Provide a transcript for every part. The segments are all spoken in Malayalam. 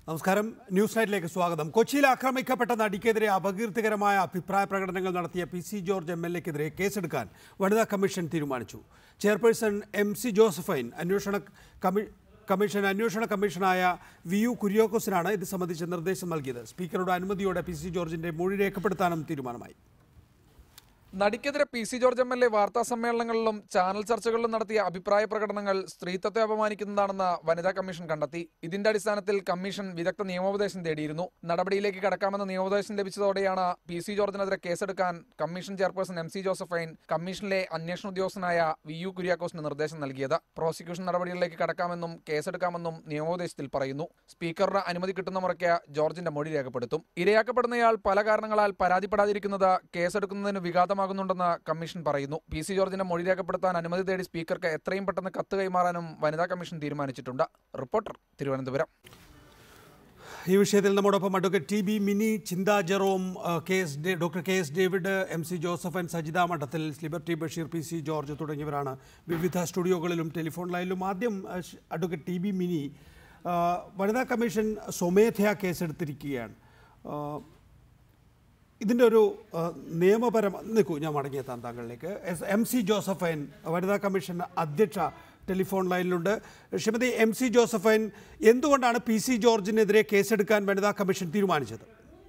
നമസ്കാരം ന്യൂസ് നൈറ്റിലേക്ക് സ്വാഗതം കൊച്ചിയിൽ ആക്രമിക്കപ്പെട്ട നടിക്കെതിരെ അപകീർത്തികരമായ അഭിപ്രായ പ്രകടനങ്ങൾ നടത്തിയ P C George M L എക്കെതിരെ കേസെടുക്കാൻ വനിതാ കമ്മീഷൻ തീരുമാനിച്ചു ചെയർപേഴ്സൺ എം സി ജോസഫൈൻ അന്വേഷണ കമ്മി കമ്മീഷൻ അന്വേഷണ കമ്മീഷനായ വി യു കുര്യോക്കോസിനാണ് ഇത് സംബന്ധിച്ച നിർദ്ദേശം നൽകിയത് സ്പീക്കറുടെ അനുമതിയോടെ പി സി ജോർജിന്റെ മൊഴി രേഖപ്പെടുത്താനും തീരുമാനമായി നടിക്കെതിരെ P C George M L A വാർത്താ സമ്മേളനങ്ങളിലും ചാനൽ ചർച്ചകളിലും നടത്തിയ അഭിപ്രായ പ്രകടനങ്ങൾ സ്ത്രീത്വത്തെ അപമാനിക്കുന്നതാണെന്ന് വനിതാ കമ്മീഷൻ കണ്ടെത്തി ഇതിന്റെ അടിസ്ഥാനത്തിൽ കമ്മീഷൻ വിദഗ്ധ നിയമോപദേശം തേടിയിരുന്നു നടപടിയിലേക്ക് കടക്കാമെന്ന നിയമോപദേശം ലഭിച്ചതോടെയാണ് പി സി ജോർജിനെതിരെ കേസെടുക്കാൻ commission chairperson M C Josephine കമ്മീഷനിലെ അന്വേഷണ ഉദ്യോഗസ്ഥനായ വി യു കുര്യാക്കോസിന് നിർദ്ദേശം നൽകിയത് പ്രോസിക്യൂഷൻ നടപടികളിലേക്ക് കടക്കാമെന്നും കേസെടുക്കാമെന്നും നിയമോപദേശത്തിൽ പറയുന്നു സ്പീക്കറുടെ അനുമതി കിട്ടുന്ന മുറയ്ക്ക് ജോർജിന്റെ മൊഴി രേഖപ്പെടുത്തും ഇരയാക്കപ്പെടുന്നയാൾ പല കാരണങ്ങളാൽ പരാതിപ്പെടാതിരിക്കുന്നത് കേസെടുക്കുന്നതിന് വിഘാതമാകുന്നുണ്ടെന്ന് കമ്മീഷൻ പറയുന്നു പി സി ജോർജിന്റെ മൊഴി രേഖപ്പെടുത്താൻ അനുമതി തേടി സ്പീക്കർക്ക് എത്രയും പെട്ടെന്ന് കത്ത് കൈമാറാനും വനിതാ കമ്മീഷൻ തീരുമാനിച്ചിട്ടുണ്ട് റിപ്പോർട്ടർ തിരുവനന്തപുരം ഈ വിഷയത്തിൽ നമ്മോടൊപ്പം advocate T B Mini Chintha Jerome ആ, കെ എസ് ഡേ doctor K S David M C Josephine Sajitha Madathil Liberty Basheer P C George തുടങ്ങിയവരാണ് വിവിധ സ്റ്റുഡിയോകളിലും ടെലിഫോൺ ലൈനിലും ആദ്യം ആ, ഷ്- അഡ്വക്കേറ്റ് ടി ബി മിനി ആ, വനിതാ കമ്മീഷൻ സ്വമേധയാ കേസെടുത്തിരിക്കുകയാണ് ആ, ഇതിൻ്റെ ഒരു ആ, നിയമപരം നിൽക്കൂ ഞാൻ മടങ്ങിയെത്താം താങ്കളിലേക്ക് എസ് എം സി ജോസഫൈൻ വനിതാ കമ്മീഷൻ അധ്യക്ഷ ടെലിഫോൺ ലൈനിലുണ്ട് ശ്രീമതി എം സി ജോസഫൈൻ എന്തുകൊണ്ടാണ് പി സി ജോർജിനെതിരെ കേസെടുക്കാൻ വനിതാ കമ്മീഷൻ തീരുമാനിച്ചത്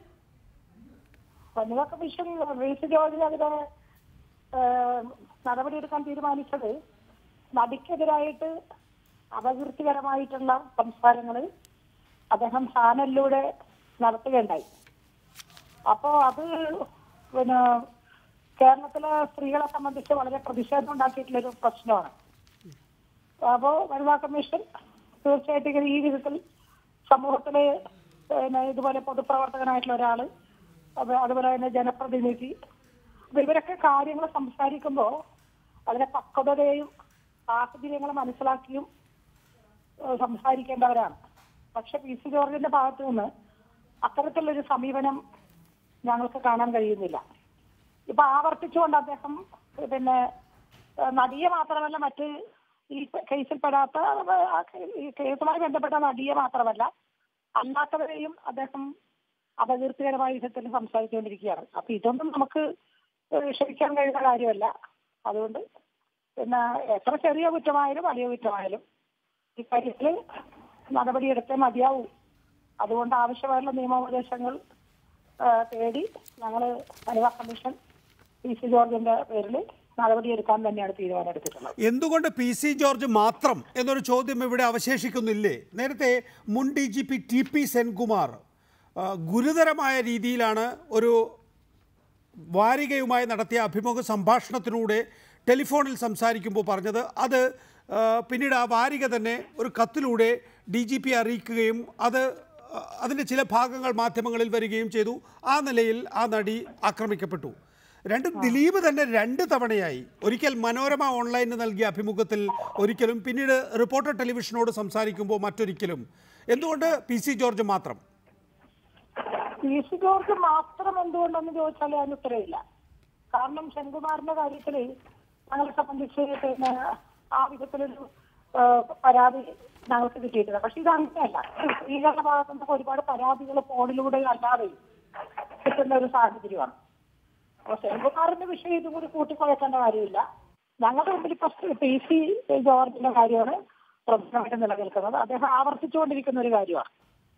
വനിതാ കമ്മീഷൻ റീസ് ജോർജിനെതിരെ ഏഹ്, നടപടിയെടുക്കാൻ തീരുമാനിച്ചത് നടിക്കെതിരായിട്ട് അപകീർത്തികരമായിട്ടുള്ള സംസാരങ്ങൾ അദ്ദേഹം ചാനലിലൂടെ നടത്തുകയുണ്ടായി അപ്പോൾ അത് പിന്നെ കേരളത്തിലെ സ്ത്രീകളെ സംബന്ധിച്ച് വളരെ പ്രതിഷേധം ഉണ്ടാക്കിയിട്ടുള്ളൊരു പ്രശ്നമാണ് അപ്പോൾ വനിതാ കമ്മീഷൻ തീർച്ചയായിട്ടും ഇങ്ങനെ ഈ വിധത്തിൽ സമൂഹത്തില് പിന്നെ ഇതുപോലെ പൊതുപ്രവർത്തകനായിട്ടുള്ള ഒരാള് അത് അതുപോലെ തന്നെ ജനപ്രതിനിധി അപ്പൊ ഇവരൊക്കെ കാര്യങ്ങൾ സംസാരിക്കുമ്പോൾ അതിന്റെ പക്വതയും സാഹചര്യങ്ങളും മനസ്സിലാക്കിയും ഏഹ് സംസാരിക്കേണ്ടവരാണ് പക്ഷെ പി സി ജോർജിന്റെ ഭാഗത്തു നിന്ന് അത്തരത്തിലുള്ളൊരു സമീപനം ഞങ്ങൾക്ക് കാണാൻ കഴിയുന്നില്ല ഇപ്പൊ ആവർത്തിച്ചുകൊണ്ട് അദ്ദേഹം പിന്നെ ഏഹ് നടിയെ മാത്രമല്ല മറ്റ് ഈ കേസിൽപ്പെടാത്ത ആ കേ- ഈ കേസുമായി ബന്ധപ്പെട്ട നടിയെ മാത്രമല്ല അല്ലാത്തവരെയും അദ്ദേഹം അപകീർത്തികരമായ വിധത്തിൽ സംസാരിച്ചുകൊണ്ടിരിക്കുകയാണ് അപ്പൊ ഇതൊന്നും നമുക്ക് ഏഹ് ക്ഷമിക്കാൻ കഴിയുന്ന കാര്യമല്ല അതുകൊണ്ട് പിന്നെ എത്ര ചെറിയ കുറ്റമായാലും വലിയ കുറ്റമായാലും ഈ കാര്യത്തിൽ നടപടിയെടുത്തേ മതിയാവൂ അതുകൊണ്ട് ആവശ്യമായുള്ള നിയമോപദേശങ്ങൾ ആ, തേടി ഞങ്ങള് വനിതാ കമ്മീഷൻ പി സി ജോർജിന്റെ പേരിൽ നടപടിയെടുക്കാൻ തന്നെയാണ് തീരുമാനം എടുത്തിട്ടുള്ളത് എന്തുകൊണ്ട് പി സി ജോർജ് മാത്രം എന്നൊരു ചോദ്യം ഇവിടെ അവശേഷിക്കുന്നില്ലേ നേരത്തെ മുൻ D G P T P Senkumar ആ, ഗുരുതരമായ രീതിയിലാണ് ഒരു വാരികയുമായി നടത്തിയ അഭിമുഖ സംഭാഷണത്തിലൂടെ ടെലിഫോണിൽ സംസാരിക്കുമ്പോൾ പറഞ്ഞത് അത് ആ, പിന്നീട് ആ വാരിക തന്നെ ഒരു കത്തിലൂടെ ഡി ജി പി അറിയിക്കുകയും അത് ആ, അതിൻ്റെ ചില ഭാഗങ്ങൾ മാധ്യമങ്ങളിൽ വരികയും ചെയ്തു ആ നിലയിൽ ആ നടി ആക്രമിക്കപ്പെട്ടു രണ്ട് ദിലീപ് തന്നെ രണ്ട് തവണയായി ഒരിക്കൽ മനോരമ ഓൺലൈനിന് നൽകിയ അഭിമുഖത്തിൽ ഒരിക്കലും പിന്നീട് റിപ്പോർട്ടർ ടെലിവിഷനോട് സംസാരിക്കുമ്പോൾ മറ്റൊരിക്കലും എന്തുകൊണ്ട് പി സി ജോർജ് മാത്രം പി സി ജോർജ് മാത്രം എന്തുകൊണ്ടെന്ന് ചോദിച്ചാൽ അതിന് ഉത്തരവില്ല കാരണം സെൻകുമാറിന്റെ കാര്യത്തിൽ ഞങ്ങളെ സംബന്ധിച്ച് പിന്നെ ആ വിധത്തിലൊരു ആ, പരാതി ഞങ്ങൾക്ക് കിട്ടിയിട്ടില്ല പക്ഷെ ഇത് അങ്ങനെയല്ല സ്ത്രീകളുടെ ഭാഗത്തു നിന്നൊക്കെ ഒരുപാട് പരാതികൾ ഫോണിലൂടെ അല്ലാതെ കിട്ടുന്ന ഒരു സാഹചര്യമാണ് അപ്പൊ സെൻകുമാറിന്റെ വിഷയം ഇതും കൂടി കൂട്ടിക്കുഴക്കേണ്ട കാര്യമില്ല ഞങ്ങളുടെ മുമ്പിൽ ഇപ്പൊ പി സി ജോർജിന്റെ കാര്യമാണ് പ്രധാനമായിട്ട് നിലനിൽക്കുന്നത് അദ്ദേഹം ആവർത്തിച്ചുകൊണ്ടിരിക്കുന്ന ഒരു കാര്യമാണ്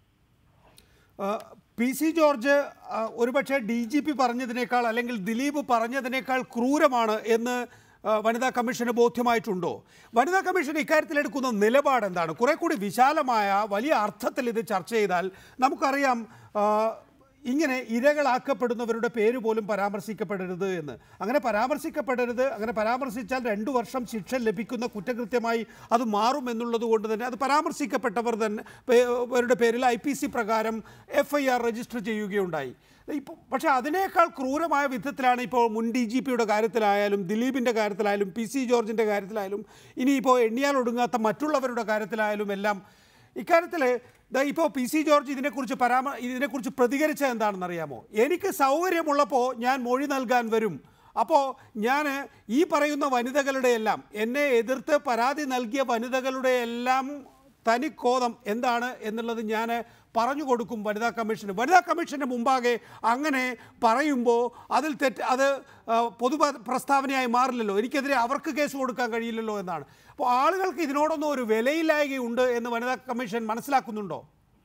ആ, പി സി ജോർജ് ആ, ഒരുപക്ഷെ ഡി ജി പി പറഞ്ഞതിനേക്കാൾ അല്ലെങ്കിൽ ദിലീപ് പറഞ്ഞതിനേക്കാൾ ക്രൂരമാണ് എന്ന് ആ, വനിതാ കമ്മീഷന് ബോധ്യമായിട്ടുണ്ടോ വനിതാ കമ്മീഷൻ ഇക്കാര്യത്തിൽ എടുക്കുന്ന നിലപാട് എന്താണ് കുറെ കൂടി വിശാലമായ വലിയ അർത്ഥത്തിൽ ഇത് ചർച്ച ചെയ്താൽ നമുക്കറിയാം ആ, ഇങ്ങനെ ഇരകളാക്കപ്പെടുന്നവരുടെ പേര് പോലും പരാമർശിക്കപ്പെടരുത് എന്ന് അങ്ങനെ പരാമർശിക്കപ്പെടരുത് അങ്ങനെ പരാമർശിച്ചാൽ രണ്ടു വർഷം ശിക്ഷ ലഭിക്കുന്ന കുറ്റകൃത്യമായി അത് മാറും എന്നുള്ളത് കൊണ്ട് തന്നെ അത് പരാമർശിക്കപ്പെട്ടവർ തന്നെ പേ- അവരുടെ പേരിൽ ഐ പി സി പ്രകാരം എഫ് ഐ ആർ രജിസ്റ്റർ ചെയ്യുകയുണ്ടായി ഇപ്പോൾ പക്ഷേ അതിനേക്കാൾ ക്രൂരമായ വിധത്തിലാണ് ഇപ്പോൾ മുൻ ഡി ജി പിയുടെ കാര്യത്തിലായാലും ദിലീപിൻ്റെ കാര്യത്തിലായാലും പി സി ജോർജിൻ്റെ കാര്യത്തിലായാലും ഇനിയിപ്പോൾ എണ്ണിയാൽ ഒടുങ്ങാത്ത മറ്റുള്ളവരുടെ കാര്യത്തിലായാലും എല്ലാം ഇക്കാര്യത്തിൽ ദാ ഇപ്പോൾ പി സി ജോർജ് ഇതിനെക്കുറിച്ച് പരാമ ഇതിനെക്കുറിച്ച് പ്രതികരിച്ചത് എന്താണെന്ന് അറിയാമോ എനിക്ക് സൗകര്യമുള്ളപ്പോൾ ഞാൻ മൊഴി നൽകാൻ വരും അപ്പോൾ ഞാൻ ഈ പറയുന്ന വനിതകളുടെ എല്ലാം എന്നെ എതിർത്ത് പരാതി നൽകിയ വനിതകളുടെ എല്ലാം തനിക്കോതം എന്താണ് എന്നുള്ളത് ഞാൻ പറഞ്ഞു കൊടുക്കും വനിതാ കമ്മീഷന് വനിതാ കമ്മീഷന് മുമ്പാകെ അങ്ങനെ പറയുമ്പോൾ അതിൽ തെറ്റ് അത് ആ, പൊതു പ- പ്രസ്താവനയായി മാറില്ലല്ലോ എനിക്കെതിരെ അവർക്ക് കേസ് കൊടുക്കാൻ കഴിയില്ലല്ലോ എന്നാണ് അപ്പോൾ ആളുകൾക്ക് ഇതിനോടൊന്നും ഒരു വിലയില്ലായ്കയുണ്ട് എന്ന് വനിതാ കമ്മീഷൻ മനസ്സിലാക്കുന്നുണ്ടോ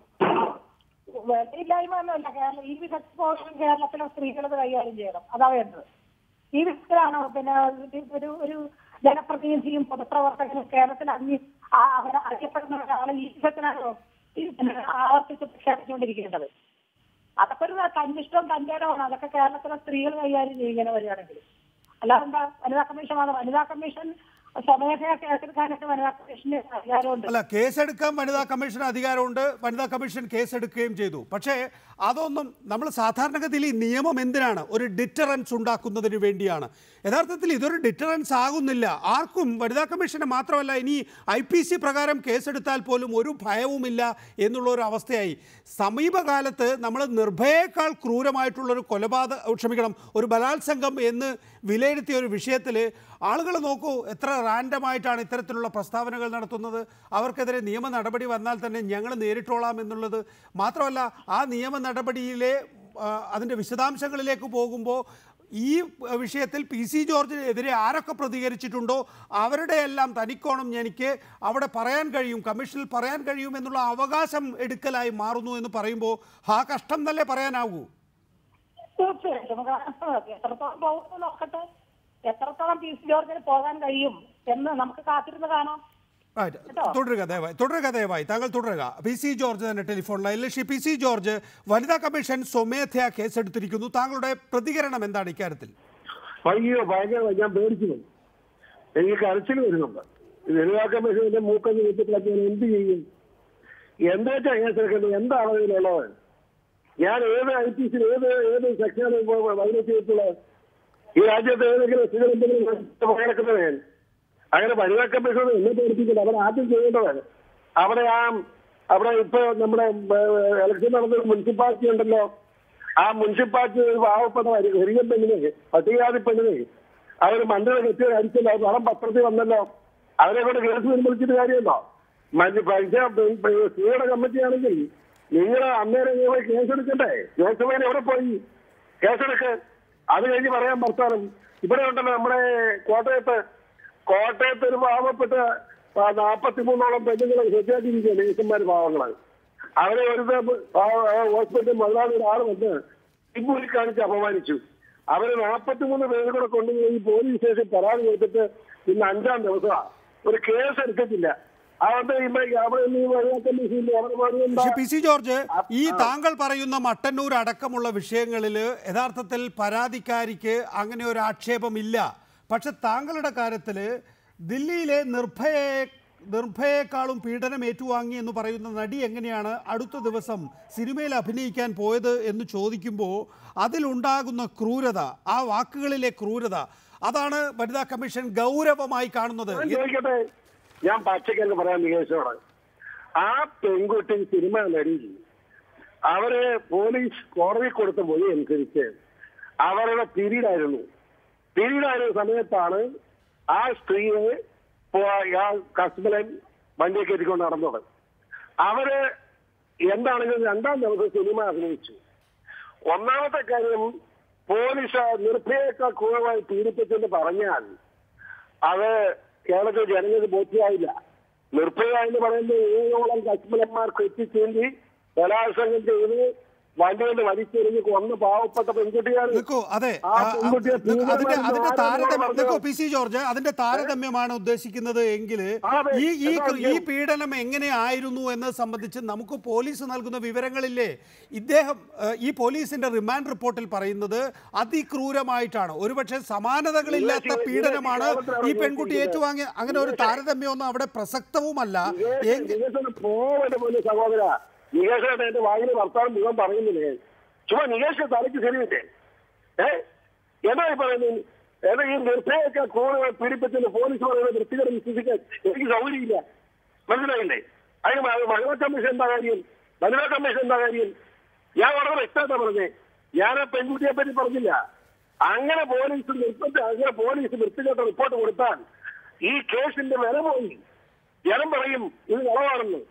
വിലയില്ലായ്മ ഒന്നുമല്ല കേരളം ഈ വിധത്തിൽ കേരളത്തിലെ സ്ത്രീകൾ ഇത് കൈകാര്യം ചെയ്യണം അതാ വേണ്ടത് ഈ വിധത്തിലാണ് പിന്നെ ഇത് ഒരു ഒരു ജനപ്രതിനിധിയും പൊതുപ്രവർത്തകനും കേരളത്തിൽ അന്യ ആ- അവരെ അറിയപ്പെടുന്ന ഒരാളെ ഈ വിധത്തിലാണ് ഈ പിന്നെ ആവർത്തിച്ച് പ്രഖ്യാപിച്ചുകൊണ്ടിരിക്കേണ്ടത് അതൊക്കെ ഒരു തന്നിഷ്ടവും തന്റെ ഇടമാണ് അതൊക്കെ കേരളത്തിലെ സ്ത്രീകൾ കൈകാര്യം ചെയ്യുകയാണ് വരികയാണെങ്കിൽ അല്ലാതെ എന്താ വനിതാ കമ്മീഷൻ വന്നത് വനിതാ കമ്മീഷൻ സ്വമേധയാ കേസെടുക്കാനൊക്കെ വനിതാ കമ്മീഷന് അധികാരമുണ്ട് അല്ല കേസെടുക്കാൻ വനിതാ കമ്മീഷന് അധികാരമുണ്ട് വനിതാ കമ്മീഷൻ കേസെടുക്കുകയും ചെയ്തു പക്ഷേ അതൊന്നും നമ്മൾ സാധാരണഗതിയിൽ ഈ നിയമം എന്തിനാണ് ഒരു ഡിറ്ററൻസ് ഉണ്ടാക്കുന്നതിന് വേണ്ടിയാണ് യഥാർത്ഥത്തിൽ ഇതൊരു ഡിറ്ററൻസ് ആകുന്നില്ല ആർക്കും വനിതാ കമ്മീഷന് മാത്രമല്ല ഇനി ഐ പി സി പ്രകാരം കേസെടുത്താൽ പോലും ഒരു ഭയവുമില്ല എന്നുള്ള ഒരു അവസ്ഥയായി സമീപകാലത്ത് നമ്മൾ നിർഭയേക്കാൾ ക്രൂരമായിട്ടുള്ളൊരു കൊലപാതക ക്ഷമിക്കണം ഒരു ബലാത്സംഗം എന്ന് വിലയിരുത്തിയ ഒരു വിഷയത്തിൽ ആളുകൾ നോക്കൂ എത്ര റാൻഡമായിട്ടാണ് ഇത്തരത്തിലുള്ള പ്രസ്താവനകൾ നടത്തുന്നത് അവർക്കെതിരെ നിയമ നടപടി വന്നാൽ തന്നെ ഞങ്ങൾ നേരിട്ടോളാം എന്നുള്ളത് മാത്രമല്ല ആ നിയമ നടപടിയിലെ ആ, അതിൻ്റെ വിശദാംശങ്ങളിലേക്ക് പോകുമ്പോൾ ഈ വിഷയത്തിൽ പി സി ജോർജിനെതിരെ ആരൊക്കെ പ്രതികരിച്ചിട്ടുണ്ടോ അവരുടെ എല്ലാം തനിക്കോണം എനിക്ക് അവിടെ പറയാൻ കഴിയും കമ്മീഷനിൽ പറയാൻ കഴിയും എന്നുള്ള അവകാശം എടുക്കലായി മാറുന്നു എന്ന് പറയുമ്പോൾ ആ കഷ്ടം തന്നെ പറയാനാകൂ തീർച്ചയായിട്ടും കാരണം എത്രത്തോളം പോകുന്നു നോക്കട്ടെ എത്രത്തോളം പി സി ജോർജിന് പോകാൻ കഴിയും എന്ന് നമുക്ക് കാത്തിരുന്ന് കാണാം Right. തുടരുക ദയവായി തുടരുക ദയവായി താങ്കൾ തുടരുക പി സി ജോർജ് തന്നെ ടെലിഫോൺ ലൈനിൽ ശ്രീ പി സി ജോർജ് വനിതാ കമ്മീഷൻ സ്വമേധയാ കേസെടുത്തിരിക്കുന്നു താങ്കളുടെ പ്രതികരണം എന്താണ് ഇക്കാര്യത്തിൽ അയ്യോ ഭയങ്കര ഞാൻ പേടിച്ചു പോയി എനിക്ക് കരച്ചിൽ വരുന്നുണ്ട് വനിതാ മെഷീന്റെ മൂക്കഞ്ഞ് വെച്ചിട്ടൊക്കെ ഞാൻ എന്ത് ചെയ്യും എന്താ കേസെടുക്കേണ്ടത് എന്താണ് ഇതിലുള്ളത് ഞാൻ ഏത് ഐ പി സി ഏത് ഏത് സെക്ഷനാണ് വൈദ്യുതി ചെയ്തിട്ടുള്ളത് ഈ രാജ്യത്ത് ഏതെങ്കിലും സ്ത്രീകൾ എന്തെങ്കിലും പങ്കെടുക്കുന്നത് ഞാൻ അങ്ങനെ വനിതാ കമ്മീഷൻ എന്നെ പേടിപ്പിക്കില്ല അവർ ആദ്യം ചെയ്യേണ്ടതാണ് അവിടെ ആ അവിടെ ഇപ്പൊ നമ്മുടെ ഇലക്ഷൻ നടന്ന ഒരു മുനിസിപ്പാലിറ്റി ഉണ്ടല്ലോ ആ മുനിസിപ്പാലിറ്റി ഒരു പാവപ്പെട്ട ഹരികൻ പെണ്ണിനെ പട്ടികജാതി പെണ്ണിനെ അവർ മണ്ഡല കെട്ടി അടിച്ചല്ലോ അത് നാളെ പത്രത്തിൽ വന്നല്ലോ അവരെ കൊണ്ട് കേസ് പിൻവലിച്ചിട്ട് കാര്യമുണ്ടോ മറ്റ് പൈസ സ്ത്രീയുടെ കമ്മിറ്റിയാണെങ്കിൽ നിങ്ങൾ അന്നേരം നിങ്ങൾ കേസെടുക്കണ്ടേ ജോസഫൈൻ എവിടെ പോയി കേസെടുക്ക് അത് കഴിഞ്ഞ് പറയാൻ വർത്താനം ഇവിടെ ഉണ്ടല്ലോ നമ്മുടെ കോട്ടയത്ത് കോട്ടയത്ത് ഒരു പാവപ്പെട്ട നാൽപ്പത്തിമൂന്നോളം പെണ്ണുങ്ങളെ ശരിയാക്കിയിരിക്കുകയാണ് നേഴ്സുമാർ പാവങ്ങളാണ് അവരെ ഒരു ഹോസ്പിറ്റൽ മുതലാളി ഒരാൾ വന്ന് ഇമ്പൂരി കാണിച്ച് അപമാനിച്ചു അവര് നാൽപ്പത്തിമൂന്ന് പേര് കൂടെ കൊണ്ടുപോയി പോലീസ് സ്റ്റേഷൻ പരാതി കൊടുത്തിട്ട് ഇന്ന് അഞ്ചാം ദിവസമാണ് ഒരു കേസ് എടുത്തിട്ടില്ല അവരുടെ അവിടെ ഈ വനിതാ കമ്മീഷനിൽ അവരുടെ പണി എന്താ പക്ഷേ പി സി ജോർജ് ഈ താങ്കൾ പറയുന്ന മട്ടന്നൂർ അടക്കമുള്ള വിഷയങ്ങളിൽ യഥാർത്ഥത്തിൽ പരാതിക്കാരിക്ക് അങ്ങനെ ഒരു ആക്ഷേപമില്ല പക്ഷെ താങ്കളുടെ കാര്യത്തിൽ ദില്ലിയിലെ നിർഭയെ നിർഭയേക്കാളും പീഡനം ഏറ്റുവാങ്ങി എന്ന് പറയുന്ന നടി എങ്ങനെയാണ് അടുത്ത ദിവസം സിനിമയിൽ അഭിനയിക്കാൻ പോയത് എന്ന് ചോദിക്കുമ്പോൾ അതിലുണ്ടാകുന്ന ക്രൂരത ആ വാക്കുകളിലെ ക്രൂരത അതാണ് വനിതാ കമ്മീഷൻ ഗൗരവമായി കാണുന്നത് ഞാൻ ചോദിക്കട്ടെ ഞാൻ പച്ചക്കങ്ങ് പറയാൻ നികേശോട് ആ പെൺകുട്ടി സിനിമ നടി അവര് പോലീസ് കോടതി കൊടുത്ത മൊഴി അനുസരിച്ച് അവരുടെ പിരീഡായിരുന്നു പിരീഡായിരുന്ന സമയത്താണ് ആ സ്ത്രീയെ പോ- ആ കസ്റ്റമറൻ വണ്ടിയെ കയറ്റിക്കൊണ്ട് നടന്നത് അവര് എന്താണെങ്കിലും രണ്ടാം ദിവസം സിനിമ അഭിനയിച്ചു ഒന്നാമത്തെ കാര്യം പോലീസ് നിർഭയേക്കാൾ ക്രൂരമായി പീഡിപ്പിച്ചെന്ന് പറഞ്ഞാൽ അത് കേരളത്തിലെ ജനങ്ങൾക്ക് ബോധ്യമായില്ല നിർഭയ എന്ന് പറയുന്നത് ഏഴോളം കശ്മലന്മാർക്ക് എത്തിച്ചേണ്ടി ബലാത്സംഗം ചെയ്ത് വണ്ടി കൊണ്ട് വലിച്ചെറിഞ്ഞ് കൊന്ന് പാവപ്പെട്ട പെൺകുട്ടിയാണ് നിൽക്കൂ അതെ ആ ആ, ആ, പെൺകുട്ടിയെ നിൽക്കൂ, അതിന്റെ പീഡനം അതിന്റെ ആരോടും താരതമ്യം പറഞ്ഞത്? നിൽക്കൂ പി സി ജോർജ് അതിന്റെ താരതമ്യമാണ് ഉദ്ദേശിക്കുന്നത് എങ്കിൽ ആ, അതെ. ഈ ഈ എന്താ ഈ പീഡനം എങ്ങനെയായിരുന്നു എന്നത് സംബന്ധിച്ച് നമുക്ക് പോലീസ് നൽകുന്ന വിവരങ്ങളില്ലേ ഇദ്ദേഹം ഏഹ്, ഈ പോലീസിന്റെ റിമാൻഡ് റിപ്പോർട്ടിൽ പറയുന്നത് അതിക്രൂരമായിട്ടാണ് ഒരുപക്ഷെ സമാനതകളില്ലാത്ത നികേഷ്, പീഡനമാണ് നികേഷ് ഈ പെൺകുട്ടി ഏറ്റുവാങ്ങിയ അങ്ങനെ ഒരു താരതമ്യമൊന്നും അവിടെ പ്രസക്തവുമല്ല എങ്കിൽ നികേഷന് പോവന്റെ പോലെ സഹോദര നികേഷായിട്ട് എന്റെ വായില് വർത്താനം മുഴുവൻ പറയുന്നില്ലേ ചുമ്മാ നികേഷ് തലയ്ക്ക് ശരിയില്ലേ ഏ എന്താ ഈ പറയുന്നത് ഏതാ ഈ നിർഭയൊക്കെ കൂടുതൽ പീഡിപ്പിച്ചെന്ന് പോലീസ് പറയുന്നത് വൃത്തികരം വിശ്വസിക്കാൻ എനിക്ക് സൗകര്യമില്ല മനസ്സിലായില്ലേ അതിന് മ- വനിതാ കമ്മീഷൻ എന്താ കാര്യം വനിതാ കമ്മീഷൻ എന്താ കാര്യം ഞാൻ വളരെ വ്യക്തമായിട്ടാ പറഞ്ഞേ ഞാൻ ആ പെൺകുട്ടിയെ പറ്റി പറഞ്ഞില്ല അങ്ങനെ പോലീസ് നിർബന്ധ അങ്ങനെ പോലീസ് വൃത്തികെട്ട റിപ്പോർട്ട് കൊടുത്താൽ ഈ കേസിന്റെ വില പോയി ജനം പറയും ഇത് കളവാണെന്ന്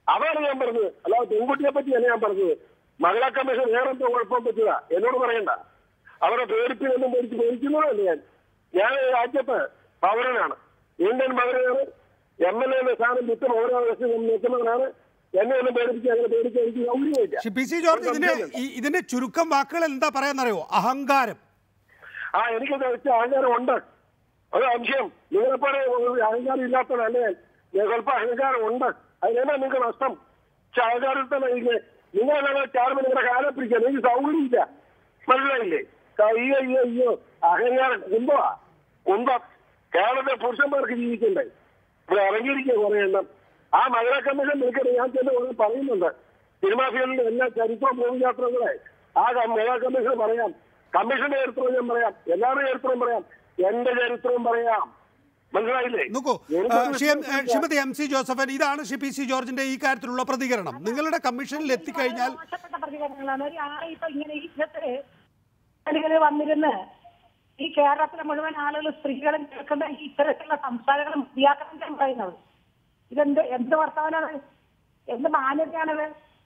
അതാണ് ഞാൻ പറഞ്ഞത് അല്ലാതെ പെൺകുട്ടിയെ പറ്റിയല്ല ഞാൻ പറഞ്ഞത് മഹിളാ കമ്മീഷൻ വേറെ എന്തോ കുഴപ്പം പറ്റുക എന്നോട് പറയണ്ട അവരെ പേടിപ്പിനൊന്നും പേടിച്ച് പേടിക്കുന്നതല്ല ഞാൻ ഞാൻ ഈ രാജ്യത്ത് പൗരനാണ് ഇന്ത്യൻ പൗരനാണ് എം എൽ എ സ്ഥാനം വിട്ട് പൗരാവകാശം നിൽക്കുന്നവനാണ് എന്നെ ഒന്നും പേടിപ്പിച്ച് അങ്ങനെ പേടിച്ച് എനിക്ക് സൗകര്യമില്ല പക്ഷെ പി സി ജോർജ് ഇതിന്റെ ഈ- ഇതിന്റെ ചുരുക്കം വാക്കുകൾ എന്താ പറയാന്നറിയോ അഹങ്കാരം ആ എനിക്ക് വെച്ച അഹങ്കാരം ഉണ്ട് അത് സംശയം നിങ്ങളെപ്പോലെ ഒരു അഹങ്കാരം ഇല്ലാത്തതല്ലേ ഞാൻ സ്വല്പം അഹങ്കാരം ഉണ്ട് അതിനെന്താ നിങ്ങൾക്ക് നഷ്ടം പക്ഷെ അഹങ്കാരത്തിൽ തന്നെ എനിക്ക് നിങ്ങളെല്ലാം ചാടുമ്പോൾ നിങ്ങളുടെ കാലം പിടിക്കാൻ എനിക്ക് സൗകര്യമില്ല മനസ്സിലായില്ലേ ക- അയ്യോ അയ്യോ അയ്യോ അഹങ്കാരം കുന്തമാ കുന്തം കേരളത്തിലെ പുരുഷന്മാർക്ക് ജീവിക്കണ്ടേ ഇവിടെ ഇറങ്ങിയിരിക്കുക കുറെ എണ്ണം ആ മഹിളാ കമ്മീഷൻ വിളിക്കട്ടെ ഞാൻ ചെന്ന് ഒന്ന് പറയുന്നുണ്ട് സിനിമാ ഫീൽഡിൽ എല്ലാ ചരിത്ര ഭൂമിയാത്രകളെ ആ ക- മഹിളാ കമ്മീഷൻ പറയാം കമ്മീഷന്റെ ചരിത്രവും ഞാൻ പറയാം എല്ലാവരുടെയും ചരിത്രവും പറയാം എന്റെ ചരിത്രവും പറയാം മനസ്സിലായില്ലേ നോക്കൂ എനിക്കൊരു ആ, ശ്രീ- വിഷയവും ഇല്ല. ശ്രീമതി എം സി ജോസഫൻ ഇതാണ് ശ്രീ പി സി ജോർജിന്റെ ഈ കാര്യത്തിലുള്ള പ്രതികരണം നിങ്ങളുടെ കമ്മീഷനിൽ എത്തിക്കഴിഞ്ഞാൽ മോശപ്പെട്ട പ്രതികരണങ്ങളാണ് ഒരു ആ ഇപ്പൊ ഇങ്ങനെ ഈ ഇന്നത്തെ ആളുകള് വന്നിരുന്ന് ഈ കേരളത്തിലെ മുഴുവൻ ആളുകൾ സ്ത്രീകളും കേൾക്കുന്ന ഈ ഇത്തരത്തിലുള്ള സംസാരങ്ങളും വ്യാകരണം പറയുന്നത് ഇതെന്ത് എന്ത് വർത്തമാനാണ് എന്ത് മാന്യതയാണത്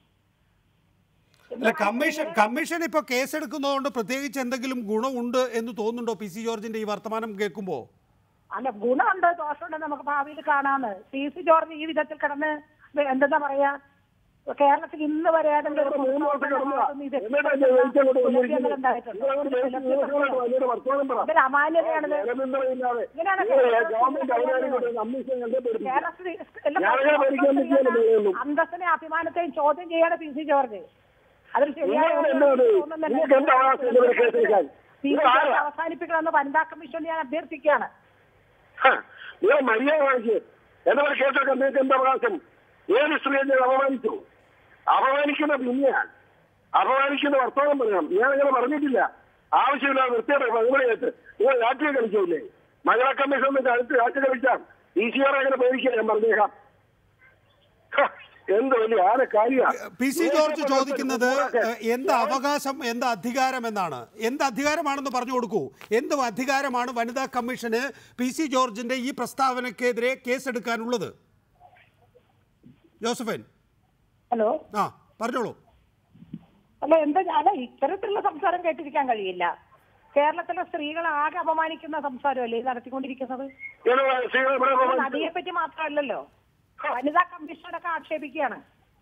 അല്ല കമ്മീഷൻ കമ്മീഷൻ ഇപ്പൊ കേസെടുക്കുന്നതുകൊണ്ട് പ്രത്യേകിച്ച് എന്തെങ്കിലും ഗുണമുണ്ട് എന്ന് തോന്നുന്നുണ്ടോ പി സി ജോർജിന്റെ ഈ വർത്തമാനം കേൾക്കുമ്പോ അല്ല ഗുണമുണ്ട് ദോഷമുണ്ട് നമുക്ക് ഭാവിയിൽ കാണാന്ന് പി സി ജോർജ് ഈ വിധത്തിൽ കിടന്ന് എന്തെന്നാ പറയാ കേരളത്തിൽ ഇന്ന് വരെ ഏതെങ്കിലും ഒരു മൂന്ന് വർഷം കിടന്നതാ. ഭാഗത്തുനിന്ന് ഇത് എന്നിട്ടാ ഞാൻ ജയിച്ചങ്ങോട്ട് വന്നിരിക്കുന്നത്. പുലർത്തിയങ്ങൾ ഉണ്ടായിട്ടുണ്ടോ? നിങ്ങളങ്ങോട്ട് ജയിച്ച് ദിവസങ്ങളായിട്ട് വന്നിട്ട് വർത്തമാനം പറ. ഇതൊരു അമാന്യതയാണിത് ജനപിന്തുണയില്ലാതെ ഇങ്ങനെയാണ് നിങ്ങൾ കേരളത്തിൽ ഗവൺമെന്റ് ഔദ്യോഗിക കമ്മീഷൻ കണ്ടേ പേടിപ്പിക്കും. കേരളത്തിൽ എല്ലാ ഞാനങ്ങനെ ഭരിക്കാൻ പറ്റിയാലും വേണം. അന്തസ്സിനെ അഭിമാനത്തെയും ചോദ്യം ചെയ്യാണ് പി സി ജോർജ് അതൊരു ശരിയായ നിങ്ങൾ ഒരു എന്താണ് തോന്നുന്നില്ല. നിങ്ങൾക്ക് എന്താ അവകാശം ഇതുവരെ കേസെടുക്കാൻ? പി സി നിങ്ങൾ ജോർജ് ആരാ? അവസാനിപ്പിക്കണമെന്ന് വനിതാ കമ്മീഷൻ ഞാൻ അഭ്യർത്ഥിക്കുകയാണ് ഹ, നിങ്ങൾ മര്യാദ കാണിച്ച് എന്നെ പോലെ കേസൊക്കെ നിങ്ങൾക്ക് എന്താ അവകാശം ഏത് സ്ത്രീയെ ഞാൻ അപമാനിച്ചു അപമാനിക്കുന്ന പിന്നെയാണ് അപമാനിക്കുന്ന വർത്തമാനം പറയണം ഞാൻ അങ്ങനെ പറഞ്ഞിട്ടില്ല ആവശ്യമില്ലാതെ വൃത്തിയുടെ പതിമണിയായിട്ട് നിങ്ങൾ രാഷ്ട്രീയം കളിച്ചില്ലേ മഹിളാ കമ്മീഷൻ അടുത്ത് രാഷ്ട്രീയം കളിച്ചാൽ ഈ സി ആർ അങ്ങനെ പേടിക്കാൻ ഞാൻ പറഞ്ഞേക്കാം ഹ, എന്ത് വലിയ ആരെ കാര്യമാണ് പി സി ജോർജ് ചോദിക്കുന്നത് ഏഹ്, എന്ത് അവകാശം എന്ത് അധികാരം എന്നാണ് എന്ത് അധികാരമാണെന്ന് പറഞ്ഞു കൊടുക്കൂ എന്ത് അധികാരമാണ് വനിതാ കമ്മീഷന് പി സി ജോർജിന്റെ ഈ പ്രസ്താവനയ്ക്കെതിരെ കേസെടുക്കാനുള്ളത് ജോസഫൻ ഹലോ ആ പറഞ്ഞോളൂ അല്ല എന്താ അല്ല ഇത്തരത്തിലുള്ള സംസാരം കേട്ടിരിക്കാൻ കഴിയില്ല കേരളത്തിലെ സ്ത്രീകളെ ആകെ അപമാനിക്കുന്ന സംസാരമല്ലേ ഇത് നടത്തിക്കൊണ്ടിരിക്കുന്നത് ഇങ്ങനെ സ്ത്രീകൾ ഇവിടെ അപമാനിച്ചു. നദിയെ പറ്റി മാത്രമല്ലല്ലോ വനിതാ കമ്മീഷനൊക്കെ ആക്ഷേപിക്കുകയാണ്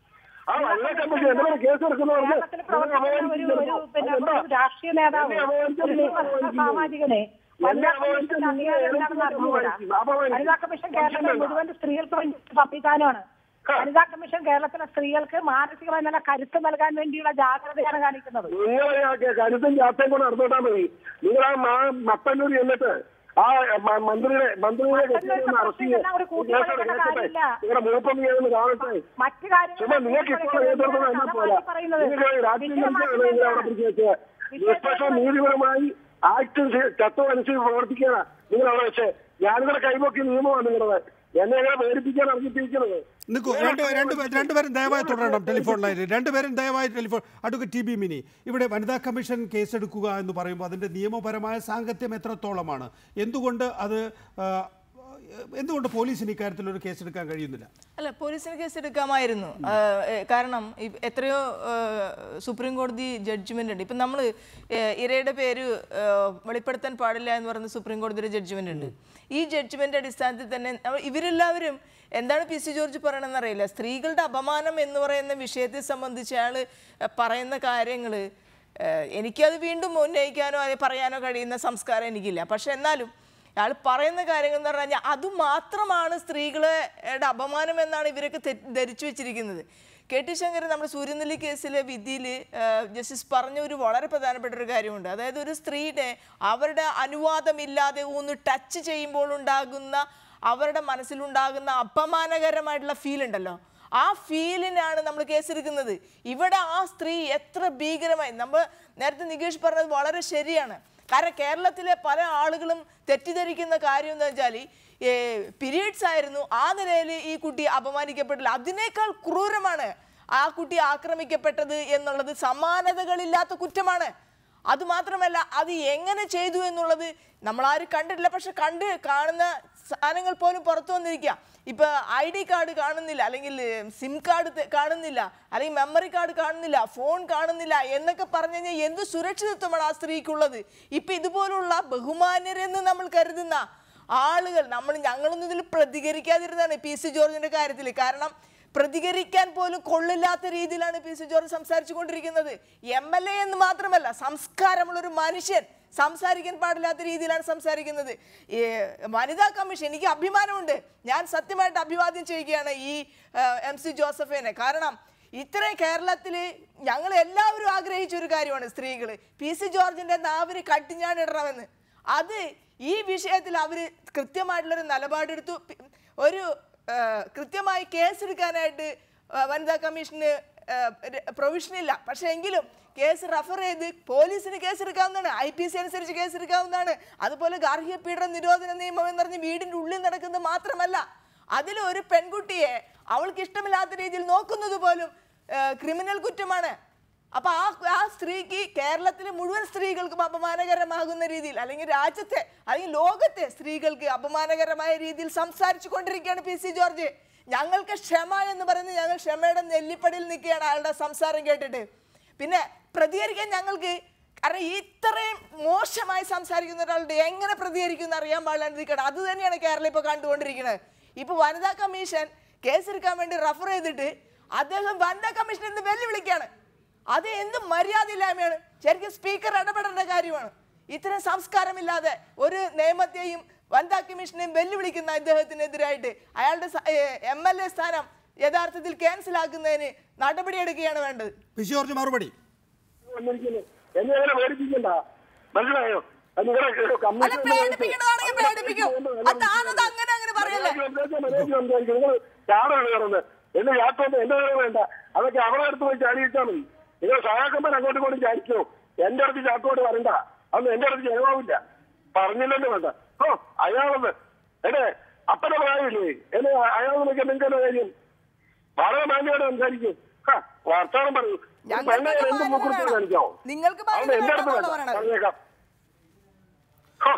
ആ വനിതാ കമ്മീഷൻ എന്നെ പോലെ കേസ് എടുക്കുന്നവർക്ക് കേരളത്തിൽ പ്രവർത്തിക്കുന്ന ഒരു ഒരു പിന്നെ ഒരു രാഷ്ട്രീയ നേതാവ് ഒരു നിയമ സാമാജികനെ വനിതാ കമ്മീഷന്റെ അധികാരം എന്താണെന്ന് അറിഞ്ഞുകൂടാ വനിതാ കമ്മീഷൻ കേരളത്തിലെ മുഴുവൻ സ്ത്രീകൾക്ക് വേണ്ടി സംവിധാനമാണ് വനിതാ കമ്മീഷൻ കേരളത്തിലെ സ്ത്രീകൾക്ക് മാനസികമായി നല്ല കരുത്ത് നൽകാൻ വേണ്ടിയുള്ള ജാഗ്രതയാണ് കാണിക്കുന്നത് നിങ്ങളെ കരുത്തും ചാത്തയും കൂടെ നടന്നോട്ടാ മതി നിങ്ങൾ ആ മാ- മട്ടന്നൂർ ചെന്നിട്ട് ആ മ- മന്ത്രിയുടെ മന്ത്രിയുടെ കെട്ടിടത്തിൽ അറസ്റ്റ് ചെയ്ത് ഒരു കൂട്ടിക്കൊടുക്കേണ്ട കേസെടുത്ത് കേൾക്കട്ടെ കാര്യമില്ല. നിങ്ങളുടെ മൂപ്പം നീന്ന് കാണട്ടെ മറ്റു കാര്യങ്ങൾ ചുമ്മാ നിങ്ങൾക്ക് ഇപ്പോൾ നേതൃത്വം എന്നാ പോലെ നിങ്ങൾ രാഷ്ട്രീയം കളിച്ചാണ് നിങ്ങൾ അവിടെ പിടിച്ചു വെച്ചത് നിഷ്പക്ഷ നീതിപരമായി ആക്ട് തത്വം അനുസരിച്ച് പ്രവർത്തിക്കാനാ നിങ്ങൾ അവിടെ വെച്ച് ഞാനിവിടെ കൈപൊക്കിയ നിയമമാണ് നിങ്ങളത് എന്നെ എങ്ങനെ പേടിപ്പിക്കാൻ ഇറങ്ങിപ്പിക്കുന്നത് നിൽക്കൂ രണ്ട് രണ്ട് പേ- രണ്ടുപേരും ദയവായി തുടരണം ടെലിഫോൺ ലൈനിൽ രണ്ടുപേരും ദയവായി telephone advocate T B Mini ഇവിടെ വനിതാ കമ്മീഷൻ കേസെടുക്കുക എന്ന് പറയുമ്പോൾ അതിൻ്റെ നിയമപരമായ സാങ്കത്യം എത്രത്തോളമാണ് എന്തുകൊണ്ട് അത് ആ, എന്തുകൊണ്ട് പോലീസിന് ഇക്കാര്യത്തിൽ ഒരു കേസെടുക്കാൻ കഴിയുന്നില്ല അല്ല പോലീസിന് കേസ് എടുക്കാമായിരുന്നു ആ, ഏ, കാരണം ഇ- എത്രയോ ആ, സുപ്രീം കോടതി ജഡ്ജ്മെന്റ് ഉണ്ട് ഇപ്പം നമ്മൾ ഇരയുടെ പേര് ആ, വെളിപ്പെടുത്താൻ പാടില്ല എന്ന് പറയുന്ന സുപ്രീം കോടതിയുടെ ജഡ്ജ്മെന്റ് ഉണ്ട് ഈ ജഡ്ജ്മെന്റ് അടിസ്ഥാനത്തിൽ തന്നെ അവ- ഇവരെല്ലാവരും എന്താണ് പി സി ജോർജ് പറയണമെന്ന് അറിയില്ല സ്ത്രീകളുടെ അപമാനം എന്ന് പറയുന്ന വിഷയത്തെ സംബന്ധിച്ച് അയാൾ പറയുന്ന കാര്യങ്ങൾ എനിക്കത് വീണ്ടും ഉന്നയിക്കാനോ അത് പറയാനോ കഴിയുന്ന സംസ്കാരം എനിക്കില്ല പക്ഷെ എന്നാലും അയാൾ പറയുന്ന കാര്യങ്ങൾ എന്ന് പറഞ്ഞു കഴിഞ്ഞാൽ അതുമാത്രമാണ് സ്ത്രീകളുടെ അപമാനം എന്നാണ് ഇവരൊക്കെ തെറ്റ് ധരിച്ചു വെച്ചിരിക്കുന്നത് കെ ടി ശങ്കർ നമ്മുടെ സൂര്യനെല്ലി കേസിലെ വിധിയിൽ ജസ്റ്റിസ് പറഞ്ഞ ഒരു വളരെ പ്രധാനപ്പെട്ട ഒരു കാര്യമുണ്ട് അതായത് ഒരു സ്ത്രീയുടെ അവരുടെ അനുവാദമില്ലാതെ ഒന്ന് ടച്ച് ചെയ്യുമ്പോൾ ഉണ്ടാകുന്ന അവരുടെ മനസ്സിലുണ്ടാകുന്ന അപമാനകരമായിട്ടുള്ള ഫീൽ ഉണ്ടല്ലോ ആ ഫീലിനാണ് നമ്മൾ കേസെടുക്കുന്നത് ഇവിടെ ആ സ്ത്രീ എത്ര ഭീകരമായി നമ്മൾ നേരത്തെ നികേഷ് പറഞ്ഞത് വളരെ ശരിയാണ് കാരണം കേരളത്തിലെ പല ആളുകളും തെറ്റിദ്ധരിക്കുന്ന കാര്യം എന്താ വെച്ചാൽ പീരീഡ്സ് ആയിരുന്നു ആ നിലയിൽ ഈ കുട്ടി അപമാനിക്കപ്പെട്ടില്ല അതിനേക്കാൾ ക്രൂരമാണ് ആ കുട്ടി ആക്രമിക്കപ്പെട്ടത് എന്നുള്ളത് സമാനതകളില്ലാത്ത കുറ്റമാണ് അത് മാത്രമല്ല അത് എങ്ങനെ ചെയ്തു എന്നുള്ളത് നമ്മളാരും കണ്ടിട്ടില്ല പക്ഷെ കണ്ട് കാണുന്ന സാധനങ്ങൾ പോലും പുറത്തു വന്നിരിക്കുക ഇപ്പൊ ഐ ഡി കാർഡ് കാണുന്നില്ല അല്ലെങ്കിൽ സിം കാർഡ് തെ- കാണുന്നില്ല അല്ലെങ്കിൽ മെമ്മറി കാർഡ് കാണുന്നില്ല ഫോൺ കാണുന്നില്ല എന്നൊക്കെ പറഞ്ഞു കഴിഞ്ഞാൽ എന്ത് സുരക്ഷിതത്വമാണ് ആ സ്ത്രീക്കുള്ളത് ഇപ്പൊ ഇതുപോലുള്ള ബഹുമാന്യരെന്ന് നമ്മൾ കരുതുന്ന ആളുകൾ നമ്മൾ ഞങ്ങളൊന്നും ഇതിൽ പ്രതികരിക്കാതിരുന്നതാണ് പി സി ജോർജിന്റെ കാര്യത്തിൽ കാരണം പ്രതികരിക്കാൻ പോലും കൊള്ളില്ലാത്ത രീതിയിലാണ് പി സി ജോർജ് സംസാരിച്ചു കൊണ്ടിരിക്കുന്നത് എം എൽ എ എന്ന് മാത്രമല്ല സംസ്കാരമുള്ള ഒരു മനുഷ്യൻ സംസാരിക്കാൻ പാടില്ലാത്ത രീതിയിലാണ് സംസാരിക്കുന്നത് ഈ വനിതാ കമ്മീഷൻ എനിക്ക് അഭിമാനമുണ്ട് ഞാൻ സത്യമായിട്ട് അഭിവാദ്യം ചെയ്യുകയാണ് ഈ എം സി ജോസഫിനെ കാരണം ഇത്രയും കേരളത്തിൽ ഞങ്ങൾ എല്ലാവരും ആഗ്രഹിച്ച ഒരു കാര്യമാണ് സ്ത്രീകൾ പി സി ജോർജിന്റെ നാവിന് കട്ടിഞ്ഞാണിടണമെന്ന് അത് ഈ വിഷയത്തിൽ അവർ കൃത്യമായിട്ടുള്ളൊരു നിലപാടെടുത്തു പി- ഒരു ആ, കൃത്യമായി കേസെടുക്കാനായിട്ട് ആ, വനിതാ കമ്മീഷന് പ്രൊവിഷൻ ഇല്ല പക്ഷെ എങ്കിലും കേസ് റെഫർ ചെയ്ത് പോലീസിന് കേസെടുക്കാവുന്നതാണ് ഐ പി സി അനുസരിച്ച് കേസെടുക്കാവുന്നതാണ് അതുപോലെ ഗാർഹിക പീഡന നിരോധന നിയമം എന്ന് പറഞ്ഞ് വീടിന്റെ ഉള്ളിൽ നടക്കുന്നത് മാത്രമല്ല അതിൽ ഒരു പെൺകുട്ടിയെ അവൾക്ക് ഇഷ്ടമില്ലാത്ത രീതിയിൽ നോക്കുന്നത് പോലും ക്രിമിനൽ കുറ്റമാണ് അപ്പൊ ആ ആ സ്ത്രീക്ക് കേരളത്തിലെ മുഴുവൻ സ്ത്രീകൾക്കും അപമാനകരമാകുന്ന രീതിയിൽ അല്ലെങ്കിൽ രാജ്യത്തെ അല്ലെങ്കിൽ ലോകത്തെ സ്ത്രീകൾക്ക് അപമാനകരമായ രീതിയിൽ സംസാരിച്ചു കൊണ്ടിരിക്കുകയാണ് പി സി ജോർജ് ഞങ്ങൾക്ക് ക്ഷമ എന്ന് പറയുന്നത് ഞങ്ങൾ ക്ഷമയുടെ നെല്ലിപ്പടിയിൽ നിൽക്കുകയാണ് അയാളുടെ സംസാരം കേട്ടിട്ട് പിന്നെ പ്രതികരിക്കാൻ ഞങ്ങൾക്ക് കാരണം ഇത്രയും മോശമായി സംസാരിക്കുന്ന ഒരാളുടെ എങ്ങനെ പ്രതികരിക്കും അറിയാൻ പാടില്ലാണ്ടിരിക്കണം അത് തന്നെയാണ് കേരളം ഇപ്പൊ കണ്ടുകൊണ്ടിരിക്കുന്നത് ഇപ്പൊ വനിതാ കമ്മീഷൻ കേസെടുക്കാൻ വേണ്ടി റഫർ ചെയ്തിട്ട് അദ്ദേഹം വനിതാ കമ്മീഷൻ എന്ന് വെല്ലുവിളിക്കാണ് അത് എന്ത് മര്യാദയില്ലായ്മയാണ് ശരിക്കും സ്പീക്കർ ഇടപെടേണ്ട കാര്യമാണ് ഇത്തരം സംസ്കാരമില്ലാതെ ഒരു നിയമത്തെയും വനിതാ കമ്മീഷനെയും വെല്ലുവിളിക്കുന്ന ഇദ്ദേഹത്തിനെതിരായിട്ട് അയാളുടെ എം എൽ എ സ്ഥാനം യഥാർത്ഥത്തിൽ ക്യാൻസൽ ആക്കുന്നതിന് നടപടിയെടുക്കുകയാണ് വേണ്ടത് പി സി ജോർജ് മറുപടി വന്നിരിക്കുന്നു എന്നെ അങ്ങനെ പേടിപ്പിക്കണ്ട മനസ്സിലായോ അത് നിങ്ങളുടെ അല്ല പേടിപ്പിക്കണതാണെങ്കിൽ പേടിപ്പിക്കും അത് താനത് അങ്ങനെ അങ്ങനെ പറയല്ലേ നിങ്ങൾ ചാടാണ് കയറുന്നത് എന്നെ യാത്രയൊന്നും എന്റെ നേരെ വേണ്ട അതൊക്കെ അവരുടെ അടുത്ത് പോയി ചാടിയിട്ടാൽ മതി നിങ്ങൾ സഹാക്കന്മാർ അങ്ങോട്ടും ഇങ്ങോട്ടും ചാടിക്കോ എന്റെ അടുത്ത് ചാക്കോട്ട് വരണ്ട അതൊന്നും എന്റെ അടുത്ത് ചെലവാവില്ല പറഞ്ഞില്ലെന്ന് വേണ്ട ഓ അയാളെന്ന് എന്നെ അപ്പനെ പ്രായമില്ലേ എന്നെ അയാളെന്ന് നോക്കിയാൽ നിങ്ങൾക്ക് എന്താ കാര്യം വളരെ മാന്യമായിട്ട് സംസാരിക്കും ഹാ, വർത്താനം പറയൂ ഞങ്ങൾക്ക് പെണ്ണെ എന്ത് മാന്യത മൂക്കുറിച്ച് വേണം. കാണിക്കാവോ നിങ്ങൾക്ക് മാന്യത അതൊന്നും എന്റെ അടുത്ത് വേണമെന്നാണ് വേണ്ട പറയണത്. പറഞ്ഞേക്കാം ഹാ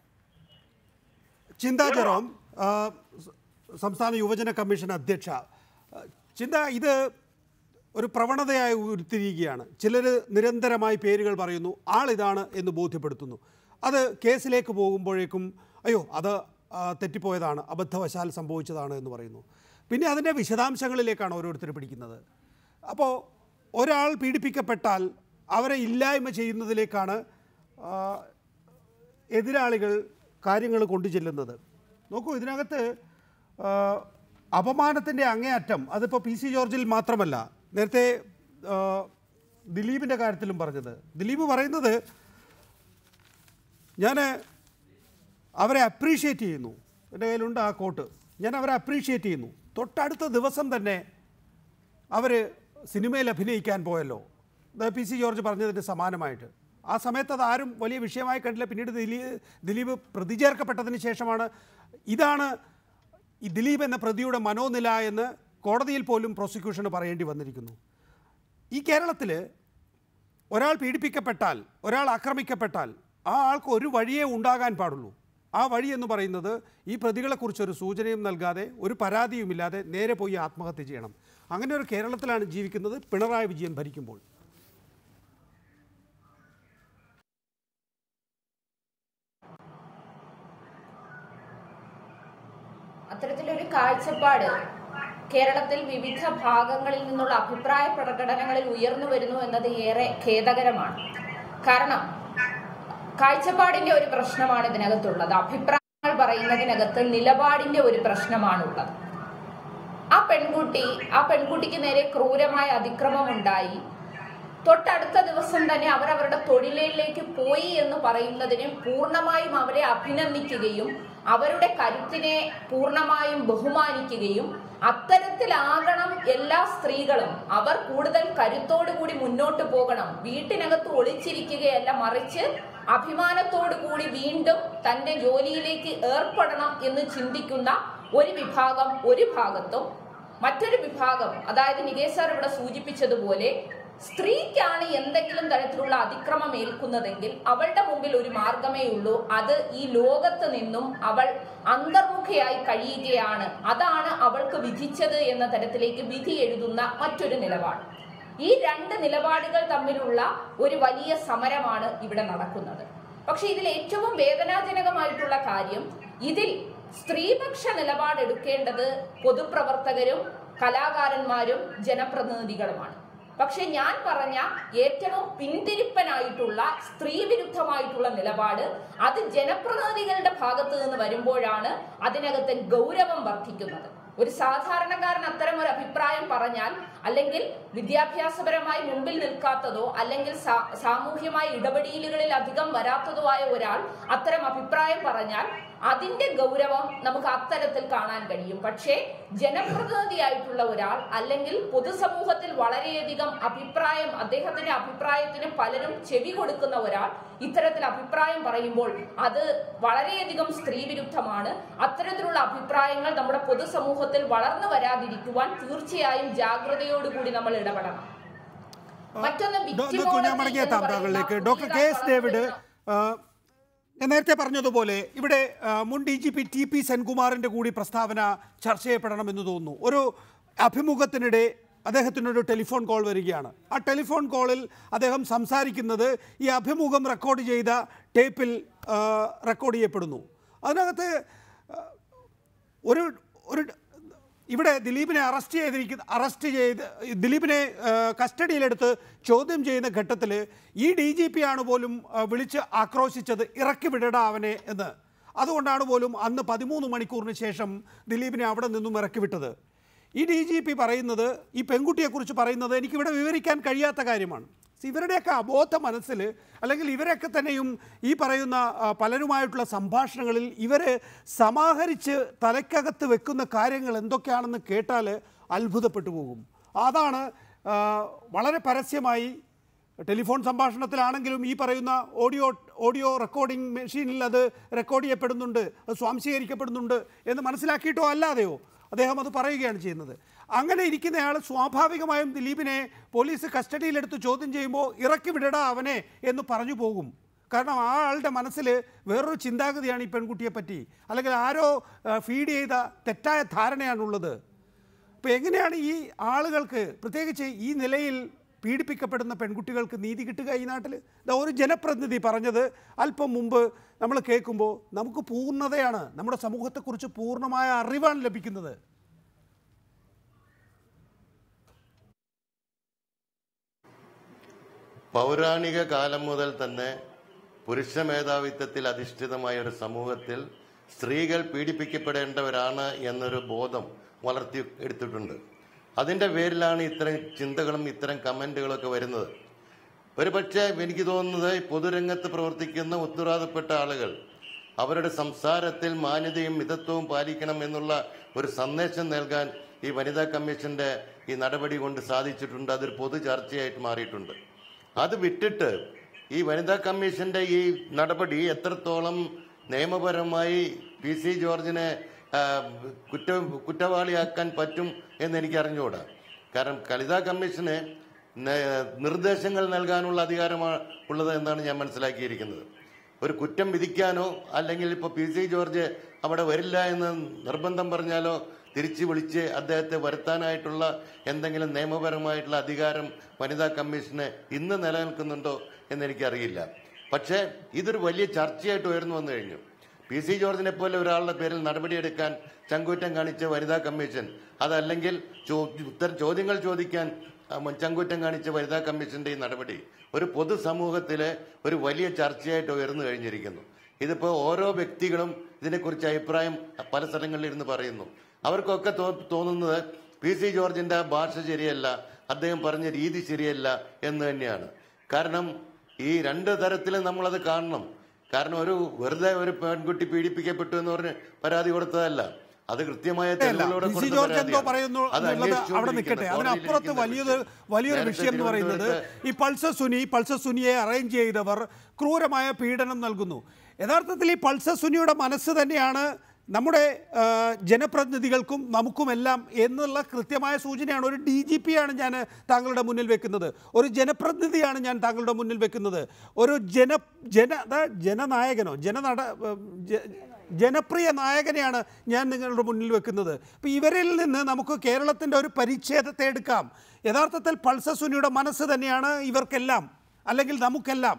ചിന്ത ജെറോം ആ, സ- സംസ്ഥാന യുവജന കമ്മീഷൻ അധ്യക്ഷ ആ, ചിന്ത ഇത് ഒരു പ്രവണതയായി ഉരുത്തിരിക്കുകയാണ് ചിലർ നിരന്തരമായി പേരുകൾ പറയുന്നു ആളിതാണ് എന്ന് ബോധ്യപ്പെടുത്തുന്നു അത് കേസിലേക്ക് പോകുമ്പോഴേക്കും അയ്യോ അത് ആ, തെറ്റിപ്പോയതാണ് അബദ്ധവശാൽ സംഭവിച്ചതാണ് എന്ന് പറയുന്നു പിന്നെ അതിൻ്റെ വിശദാംശങ്ങളിലേക്കാണ് ഓരോരുത്തർ പിടിക്കുന്നത് അപ്പോൾ ഒരാൾ പീഡിപ്പിക്കപ്പെട്ടാൽ അവരെ ഇല്ലായ്മ ചെയ്യുന്നതിലേക്കാണ് ആ, എതിരാളികൾ കാര്യങ്ങൾ കൊണ്ടു ചെല്ലുന്നത് നോക്കൂ ഇതിനകത്ത് ആ, അപമാനത്തിൻ്റെ അങ്ങേയറ്റം അതിപ്പോൾ പി സി ജോർജിൽ മാത്രമല്ല നേരത്തെ ആ, ദിലീപിൻ്റെ കാര്യത്തിലും പറഞ്ഞത് ദിലീപ് പറയുന്നത് ഞാൻ അവരെ അപ്രീഷിയേറ്റ് ചെയ്യുന്നു എൻ്റെ കയ്യിലുണ്ട് ആ കോട്ട് ഞാൻ അവരെ അപ്രീഷിയേറ്റ് ചെയ്യുന്നു തൊട്ടടുത്ത ദിവസം തന്നെ അവർ സിനിമയിൽ അഭിനയിക്കാൻ പോയല്ലോ ഇത് പി സി ജോർജ് പറഞ്ഞതിന് സമാനമായിട്ട് ആ സമയത്ത് അത് ആരും വലിയ വിഷയമായി കണ്ടില്ല പിന്നീട് ദിലീപ് ദിലീപ് പ്രതി ചേർക്കപ്പെട്ടതിന് ശേഷമാണ് ഇതാണ് ഈ ദിലീപ് എന്ന പ്രതിയുടെ മനോനില എന്ന് കോടതിയിൽ പോലും പ്രോസിക്യൂഷന് പറയേണ്ടി വന്നിരിക്കുന്നു ഈ കേരളത്തിൽ ഒരാൾ പീഡിപ്പിക്കപ്പെട്ടാൽ ഒരാൾ ആക്രമിക്കപ്പെട്ടാൽ ആ ആൾക്ക് ഒരു വഴിയേ ഉണ്ടാകാൻ പാടുള്ളൂ ആ വഴി എന്ന് പറയുന്നത് ഈ പ്രതികളെക്കുറിച്ചൊരു സൂചനയും നൽകാതെ ഒരു പരാതിയുമില്ലാതെ നേരെ പോയി ആത്മഹത്യ ചെയ്യണം അങ്ങനെ ഒരു കേരളത്തിലാണ് ജീവിക്കുന്നത് പിണറായി വിജയൻ ഭരിക്കുമ്പോൾ അത്തരത്തിലൊരു കാഴ്ചപ്പാട് കേരളത്തിൽ വിവിധ ഭാഗങ്ങളിൽ നിന്നുള്ള അഭിപ്രായ പ്രകടനങ്ങളിൽ ഉയർന്നു വരുന്നു എന്നത് ഏറെ ഖേദകരമാണ് കാരണം കാഴ്ചപ്പാടിന്റെ ഒരു പ്രശ്നമാണ് ഇതിനകത്തുള്ളത് അഭിപ്രായങ്ങൾ പറയുന്നതിനകത്ത് നിലപാടിന്റെ ഒരു പ്രശ്നമാണുള്ളത് ആ പെൺകുട്ടി ആ പെൺകുട്ടിക്ക് നേരെ ക്രൂരമായ അതിക്രമം ഉണ്ടായി തൊട്ടടുത്ത ദിവസം തന്നെ അവർ അവരുടെ തൊഴിലിലേക്ക് പോയി എന്ന് പറയുന്നതിനെ പൂർണ്ണമായും അവരെ അഭിനന്ദിക്കുകയും അവരുടെ കരുത്തിനെ പൂർണ്ണമായും ബഹുമാനിക്കുകയും അത്തരത്തിലാകണം എല്ലാ സ്ത്രീകളും അവർ കൂടുതൽ കരുത്തോടു കൂടി മുന്നോട്ട് പോകണം വീട്ടിനകത്ത് ഒളിച്ചിരിക്കുകയല്ല മറിച്ച് അഭിമാനത്തോടു കൂടി വീണ്ടും തന്റെ ജോലിയിലേക്ക് ഏർപ്പെടണം എന്ന് ചിന്തിക്കുന്ന ഒരു വിഭാഗം ഒരു ഭാഗത്തും മറ്റൊരു വിഭാഗം അതായത് നികേഷ് സാർ ഇവിടെ സൂചിപ്പിച്ചതുപോലെ സ്ത്രീക്കാണ് എന്തെങ്കിലും തരത്തിലുള്ള അതിക്രമം ഏൽക്കുന്നതെങ്കിൽ അവളുടെ മുമ്പിൽ ഒരു മാർഗമേ ഉള്ളൂ അത് ഈ ലോകത്ത് നിന്നും അവൾ അന്തർമുഖയായി കഴിയുകയാണ് അതാണ് അവൾക്ക് വിധിച്ചത് എന്ന തരത്തിലേക്ക് വിധി എഴുതുന്ന മറ്റൊരു നിലപാട് ഈ രണ്ട് നിലപാടുകൾ തമ്മിലുള്ള ഒരു വലിയ സമരമാണ് ഇവിടെ നടക്കുന്നത് പക്ഷെ ഇതിൽ ഏറ്റവും വേദനാജനകമായിട്ടുള്ള കാര്യം ഇതിൽ സ്ത്രീപക്ഷ നിലപാടെടുക്കേണ്ടത് പൊതുപ്രവർത്തകരും കലാകാരന്മാരും ജനപ്രതിനിധികളുമാണ് പക്ഷെ ഞാൻ പറഞ്ഞ ഏറ്റവും പിന്തിരിപ്പനായിട്ടുള്ള സ്ത്രീ വിരുദ്ധമായിട്ടുള്ള നിലപാട് അത് ജനപ്രതിനിധികളുടെ ഭാഗത്ത് നിന്ന് വരുമ്പോഴാണ് അതിനകത്ത് ഗൗരവം വർദ്ധിക്കുന്നത് ഒരു സാധാരണക്കാരൻ അത്തരം ഒരു അഭിപ്രായം പറഞ്ഞാൽ അല്ലെങ്കിൽ വിദ്യാഭ്യാസപരമായി മുമ്പിൽ നിൽക്കാത്തതോ അല്ലെങ്കിൽ സാ- സാമൂഹ്യമായ ഇടപെടലുകളിൽ അധികം വരാത്തതോ ആയ ഒരാൾ അത്തരം അഭിപ്രായം പറഞ്ഞാൽ അതിന്റെ ഗൗരവം നമുക്ക് അത്തരത്തിൽ കാണാൻ കഴിയും പക്ഷേ ജനപ്രതിനിധിയായിട്ടുള്ള ഒരാൾ അല്ലെങ്കിൽ പൊതുസമൂഹത്തിൽ വളരെയധികം അഭിപ്രായം അദ്ദേഹത്തിന്റെ അഭിപ്രായത്തിന് പലരും ചെവി കൊടുക്കുന്ന ഒരാൾ ഇത്തരത്തിൽ അഭിപ്രായം പറയുമ്പോൾ അത് വളരെയധികം സ്ത്രീവിരുദ്ധമാണ് അത്തരത്തിലുള്ള അഭിപ്രായങ്ങൾ നമ്മുടെ പൊതുസമൂഹത്തിൽ വളർന്നു വരാതിരിക്കുവാൻ തീർച്ചയായും ജാഗ്രതയോടുകൂടി നമ്മൾ ഇടപെടണം മറ്റൊന്ന് ഡോ- ഡോ- victimology ഞാൻ മടങ്ങി എന്ന് എത്താം പറയുന്ന താങ്കളിലേക്ക് ഡോക്ടർ കെ എസ് പുതിയതായി ഡേവിഡ് വളർന്നു ആ, ഞാൻ നേരത്തെ പറഞ്ഞതുപോലെ ഇവിടെ ആ, മുൻ D G P T P സെൻകുമാറിൻ്റെ കൂടി പ്രസ്താവന ചർച്ച ചെയ്യപ്പെടണമെന്ന് തോന്നുന്നു ഒരു അഭിമുഖത്തിനിടെ അദ്ദേഹത്തിനൊരു ടെലിഫോൺ കോൾ വരികയാണ് ആ ടെലിഫോൺ കോളിൽ അദ്ദേഹം സംസാരിക്കുന്നത് ഈ അഭിമുഖം റെക്കോർഡ് ചെയ്ത ടേപ്പിൽ ആ, റെക്കോർഡ് ചെയ്യപ്പെടുന്നു അതിനകത്ത് ആ, ഒരു ഒരു ഇവിടെ ദിലീപിനെ അറസ്റ്റ് ചെയ്തിരിക്കുന്ന അറസ്റ്റ് ചെയ്ത് ദിലീപിനെ ആ, കസ്റ്റഡിയിലെടുത്ത് ചോദ്യം ചെയ്യുന്ന ഘട്ടത്തിൽ ഈ ഡി ജി പി ആണ് പോലും ആ, വിളിച്ച് ആക്രോശിച്ചത് ഇറക്കി വിടടാ അവനെ എന്ന് അതുകൊണ്ടാണ് പോലും അന്ന് പതിമൂന്ന് മണിക്കൂറിന് ശേഷം ദിലീപിനെ അവിടെ നിന്നും ഇറക്കി വിട്ടത് ഈ ഡി ജി പി പറയുന്നത് ഈ പെൺകുട്ടിയെക്കുറിച്ച് പറയുന്നത് എനിക്കിവിടെ വിവരിക്കാൻ കഴിയാത്ത കാര്യമാണ് ഇവരുടെയൊക്കെ അബോധ മനസ്സിൽ അല്ലെങ്കിൽ ഇവരൊക്കെ തന്നെയും ഈ പറയുന്ന ആ, പലരുമായിട്ടുള്ള സംഭാഷണങ്ങളിൽ ഇവർ സമാഹരിച്ച് തലയ്ക്കകത്ത് വെക്കുന്ന കാര്യങ്ങൾ എന്തൊക്കെയാണെന്ന് കേട്ടാൽ അത്ഭുതപ്പെട്ടു പോകും അതാണ് ആ, വളരെ പരസ്യമായി ടെലിഫോൺ സംഭാഷണത്തിലാണെങ്കിലും ഈ പറയുന്ന ഓഡിയോ ഓഡിയോ റെക്കോർഡിംഗ് മെഷീനിൽ അത് റെക്കോർഡ് ചെയ്യപ്പെടുന്നുണ്ട് അത് സ്വാംശീകരിക്കപ്പെടുന്നുണ്ട് എന്ന് മനസ്സിലാക്കിയിട്ടോ അല്ലാതെയോ അദ്ദേഹം അത് പറയുകയാണ് ചെയ്യുന്നത് അങ്ങനെ ഇരിക്കുന്നയാൾ സ്വാഭാവികമായും ദിലീപിനെ പോലീസ് കസ്റ്റഡിയിലെടുത്ത് ചോദ്യം ചെയ്യുമ്പോൾ ഇറക്കി വിടടാ അവനെ എന്ന് പറഞ്ഞു പോകും കാരണം ആ ആളുടെ മനസ്സിൽ വേറൊരു ചിന്താഗതിയാണ് ഈ പെൺകുട്ടിയെ പറ്റി അല്ലെങ്കിൽ ആരോ ഫീഡ് ചെയ്ത തെറ്റായ ധാരണയാണുള്ളത് അപ്പോൾ എങ്ങനെയാണ് ഈ ആളുകൾക്ക് പ്രത്യേകിച്ച് ഈ നിലയിൽ പീഡിപ്പിക്കപ്പെടുന്ന പെൺകുട്ടികൾക്ക് നീതി കിട്ടുക ഈ നാട്ടിൽ ഇതാ ഒരു ജനപ്രതിനിധി പറഞ്ഞത് അല്പം മുമ്പ് നമ്മൾ കേൾക്കുമ്പോൾ നമുക്ക് പൂർണ്ണതയാണ് നമ്മുടെ സമൂഹത്തെക്കുറിച്ച് പൂർണ്ണമായ അറിവാണ് ലഭിക്കുന്നത് പൗരാണിക കാലം മുതൽ തന്നെ പുരുഷ മേധാവിത്വത്തിൽ അധിഷ്ഠിതമായ ഒരു സമൂഹത്തിൽ സ്ത്രീകൾ പീഡിപ്പിക്കപ്പെടേണ്ടവരാണ് എന്നൊരു ബോധം വളർത്തി എടുത്തിട്ടുണ്ട് അതിൻ്റെ പേരിലാണ് ഇത്തരം ചിന്തകളും ഇത്തരം കമൻറ്റുകളൊക്കെ വരുന്നത് ഒരുപക്ഷെ എനിക്ക് തോന്നുന്നത് ഈ പൊതുരംഗത്ത് പ്രവർത്തിക്കുന്ന ഉത്തരവാദപ്പെട്ട ആളുകൾ അവരുടെ സംസാരത്തിൽ മാന്യതയും മിതത്വവും പാലിക്കണം എന്നുള്ള ഒരു സന്ദേശം നൽകാൻ ഈ വനിതാ കമ്മീഷന്റെ ഈ നടപടി കൊണ്ട് സാധിച്ചിട്ടുണ്ട് അതൊരു പൊതു ചർച്ചയായിട്ട് മാറിയിട്ടുണ്ട് അത് വിട്ടിട്ട് ഈ വനിതാ കമ്മീഷന്റെ ഈ നടപടി എത്രത്തോളം നിയമപരമായി പി സി ജോർജിനെ ആ, കുറ്റ കുറ്റവാളിയാക്കാൻ പറ്റും എന്ന് എനിക്ക് അറിഞ്ഞുകൂടാ കാരണം വനിതാ കമ്മീഷന് ന- നിർദ്ദേശങ്ങൾ നൽകാനുള്ള അധികാരമാണ് ഉള്ളത് എന്നാണ് ഞാൻ മനസ്സിലാക്കിയിരിക്കുന്നത് ഒരു കുറ്റം വിധിക്കാനോ അല്ലെങ്കിൽ ഇപ്പോൾ പി സി ജോർജ് അവിടെ വരില്ല എന്ന് നിർബന്ധം പറഞ്ഞാലോ തിരിച്ചു വിളിച്ച് അദ്ദേഹത്തെ വരുത്താനായിട്ടുള്ള എന്തെങ്കിലും നിയമപരമായിട്ടുള്ള അധികാരം വനിതാ കമ്മീഷന് ഇന്ന് നിലനിൽക്കുന്നുണ്ടോ എന്ന് എനിക്കറിയില്ല പക്ഷേ ഇതൊരു വലിയ ചർച്ചയായിട്ട് ഉയർന്നു വന്നു കഴിഞ്ഞു പി സി ജോർജിനെ പോലെ ഒരാളുടെ പേരിൽ നടപടിയെടുക്കാൻ ചങ്കൂറ്റം കാണിച്ച വനിതാ കമ്മീഷൻ അതല്ലെങ്കിൽ ചോ- ഉത്തരം ചോദ്യങ്ങൾ ചോദിക്കാൻ ആ, ചങ്കൂറ്റം കാണിച്ച വനിതാ കമ്മീഷന്റെ ഈ നടപടി ഒരു പൊതുസമൂഹത്തിലെ ഒരു വലിയ ചർച്ചയായിട്ട് ഉയർന്നു കഴിഞ്ഞിരിക്കുന്നു ഇതിപ്പോൾ ഓരോ വ്യക്തികളും ഇതിനെക്കുറിച്ച് അഭിപ്രായം പല സ്ഥലങ്ങളിൽ ഇരുന്ന് പറയുന്നു അവർക്കൊക്കെ തോ- തോന്നുന്നത് പി സി ജോർജിന്റെ ആ ഭാഷ ശരിയല്ല അദ്ദേഹം പറഞ്ഞ രീതി ശരിയല്ല എന്ന് തന്നെയാണ് കാരണം ഈ രണ്ട് തരത്തിൽ നമ്മളത് കാണണം കാരണം ഒരു വെറുതെ ഒരു പെൺകുട്ടി പീഡിപ്പിക്കപ്പെട്ടു എന്ന് പറഞ്ഞ് പരാതി കൊടുത്തതല്ല അത് കൃത്യമായ അല്ല തെളിവുകളോടെ പി സി കൊടുത്ത ജോർജ് എന്തോ പരാതിയാണ്. പറയുന്നു അത് എന്നുള്ളത് അവിടെ നിൽക്കട്ടെ അന്വേഷിച്ചുകൊണ്ടിരിക്കുന്ന അതിനപ്പുറത്ത് വലിയൊരു വലിയൊരു നേരത്തെ വിഷയം എന്ന് പറയുന്നത് തിരുവനന്തപുരത്ത് ഈ പൾസർ സുനി പൾസർ സുനിയെ അറേഞ്ച് ചെയ്തവർ ക്രൂരമായ പീഡനം നൽകുന്നു യഥാർത്ഥത്തിൽ ഈ പൾസർ സുനിയുടെ മനസ്സ് തന്നെയാണ് നമ്മുടെ ആ, ജനപ്രതിനിധികൾക്കും നമുക്കുമെല്ലാം എന്നുള്ള കൃത്യമായ സൂചനയാണ് ഒരു ഡി ജി പി ആണ് ഞാൻ താങ്കളുടെ മുന്നിൽ വെക്കുന്നത് ഒരു ജനപ്രതിനിധിയാണ് ഞാൻ താങ്കളുടെ മുന്നിൽ വെക്കുന്നത് ഒരു ജന ജന അതാ ജനനായകനോ ജനനട ജ- ജനപ്രിയ നായകനെയാണ് ഞാൻ നിങ്ങളുടെ മുന്നിൽ വെക്കുന്നത് അപ്പോൾ ഇവരിൽ നിന്ന് നമുക്ക് കേരളത്തിൻ്റെ ഒരു പരിച്ഛേദത്തെ എടുക്കാം യഥാർത്ഥത്തിൽ പൾസർ സുനിയുടെ മനസ്സ് തന്നെയാണ് ഇവർക്കെല്ലാം അല്ലെങ്കിൽ നമുക്കെല്ലാം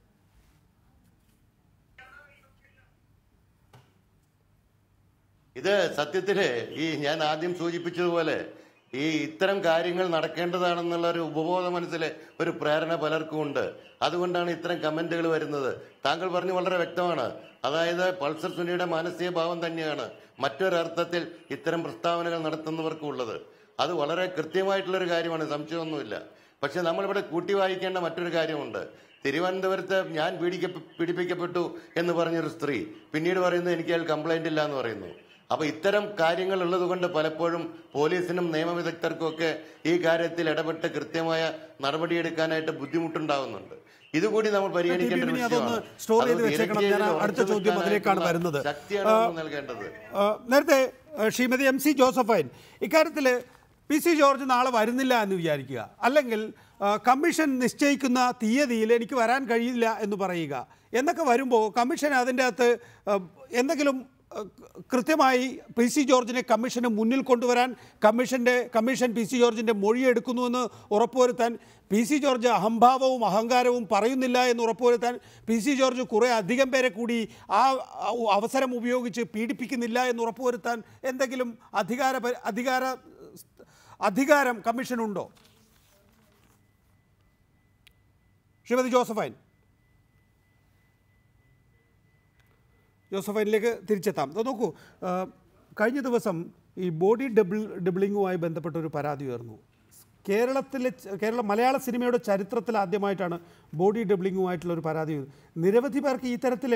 ഇത് സത്യത്തില് ഈ ഞാൻ ആദ്യം സൂചിപ്പിച്ചതുപോലെ ഈ ഇത്തരം കാര്യങ്ങൾ നടക്കേണ്ടതാണെന്നുള്ള ഒരു ഉപബോധ മനസ്സിലെ ഒരു പ്രേരണ പലർക്കും ഉണ്ട് അതുകൊണ്ടാണ് ഇത്തരം കമന്റുകൾ വരുന്നത് താങ്കൾ പറഞ്ഞു വളരെ വ്യക്തമാണ് അതായത് പൾസർ സുനിയുടെ മാനസിക ഭാവം തന്നെയാണ് മറ്റൊരർത്ഥത്തിൽ ഇത്തരം പ്രസ്താവനകൾ നടത്തുന്നവർക്കും ഉള്ളത് അത് വളരെ കൃത്യമായിട്ടുള്ള ഒരു കാര്യമാണ് സംശയമൊന്നുമില്ല പക്ഷെ നമ്മളിവിടെ കൂട്ടി വായിക്കേണ്ട മറ്റൊരു കാര്യമുണ്ട് തിരുവനന്തപുരത്ത് ഞാൻ പീഡിക്ക പീഡിപ്പിക്കപ്പെട്ടു എന്ന് പറഞ്ഞൊരു സ്ത്രീ പിന്നീട് പറയുന്നത് എനിക്ക് അയാൾ കംപ്ലൈന്റ് ഇല്ല എന്ന് പറയുന്നു അപ്പൊ ഇത്തരം കാര്യങ്ങൾ ഉള്ളത് കൊണ്ട് പലപ്പോഴും പോലീസിനും നിയമവിദഗ്ധർക്കും ഒക്കെ ഈ കാര്യത്തിൽ ഇടപെട്ട് കൃത്യമായ നടപടിയെടുക്കാനായിട്ട് ബുദ്ധിമുട്ടുണ്ടാവുന്നുണ്ട് ഇതുകൂടി നമ്മൾ പരിഗണിക്കേണ്ട ഒരു ഇനി അതൊന്ന് വിഷയമാണ്. സ്റ്റോർ ചെയ്ത് അത് വെച്ചേക്കണം. ഞാൻ തീർച്ചയായും അടുത്ത ഉറച്ചു ചോദ്യം അതിലേക്കാണ് നിൽക്കാനായിട്ടുള്ള വരുന്നത്. ശക്തിയാണ് ആ, നമ്മൾ നൽകേണ്ടത് ആ, നേരത്തെ ആ, ശ്രീമതി എം സി ജോസഫൈൻ ഇക്കാര്യത്തിൽ പി സി ജോർജ് നാളെ വരുന്നില്ല എന്ന് വിചാരിക്കുക അല്ലെങ്കിൽ ആ, കമ്മീഷൻ നിശ്ചയിക്കുന്ന തീയതിയിൽ എനിക്ക് വരാൻ കഴിയില്ല എന്ന് പറയുക എന്നൊക്കെ വരുമ്പോൾ കമ്മീഷൻ അതിൻ്റെ അകത്ത് ആ, എന്തെങ്കിലും ആ, കൃത്യമായി പി സി ജോർജിനെ കമ്മീഷന് മുന്നിൽ കൊണ്ടുവരാൻ കമ്മീഷൻ്റെ കമ്മീഷൻ പി സി ജോർജിൻ്റെ മൊഴിയെടുക്കുന്നുവെന്ന് ഉറപ്പുവരുത്താൻ പി സി ജോർജ് അഹംഭാവവും അഹങ്കാരവും പറയുന്നില്ല എന്ന് ഉറപ്പുവരുത്താൻ പി സി ജോർജ് കുറേ അധികം പേരെ കൂടി ആ അവ- അവസരം ഉപയോഗിച്ച് പീഡിപ്പിക്കുന്നില്ല എന്ന് ഉറപ്പുവരുത്താൻ എന്തെങ്കിലും അധികാര പ- അധികാര അധികാരം കമ്മീഷനുണ്ടോ ശ്രീമതി ജോസഫൈൻ ജോസഫൈനിലേക്ക് തിരിച്ചെത്താം അത് നോക്കൂ ആ, കഴിഞ്ഞ ദിവസം ഈ ബോഡി ഡബിൾ ഡബിളിങ്ങുമായി ബന്ധപ്പെട്ട ഒരു പരാതി ഉയർന്നു കേരളത്തിലെ ച- കേരള മലയാള സിനിമയുടെ ചരിത്രത്തിൽ ആദ്യമായിട്ടാണ് ബോഡി ഡബിളിങ്ങുമായിട്ടുള്ള ഒരു പരാതി ഉയർന്നത്. നിരവധി പേർക്ക് ഈ തരത്തിൽ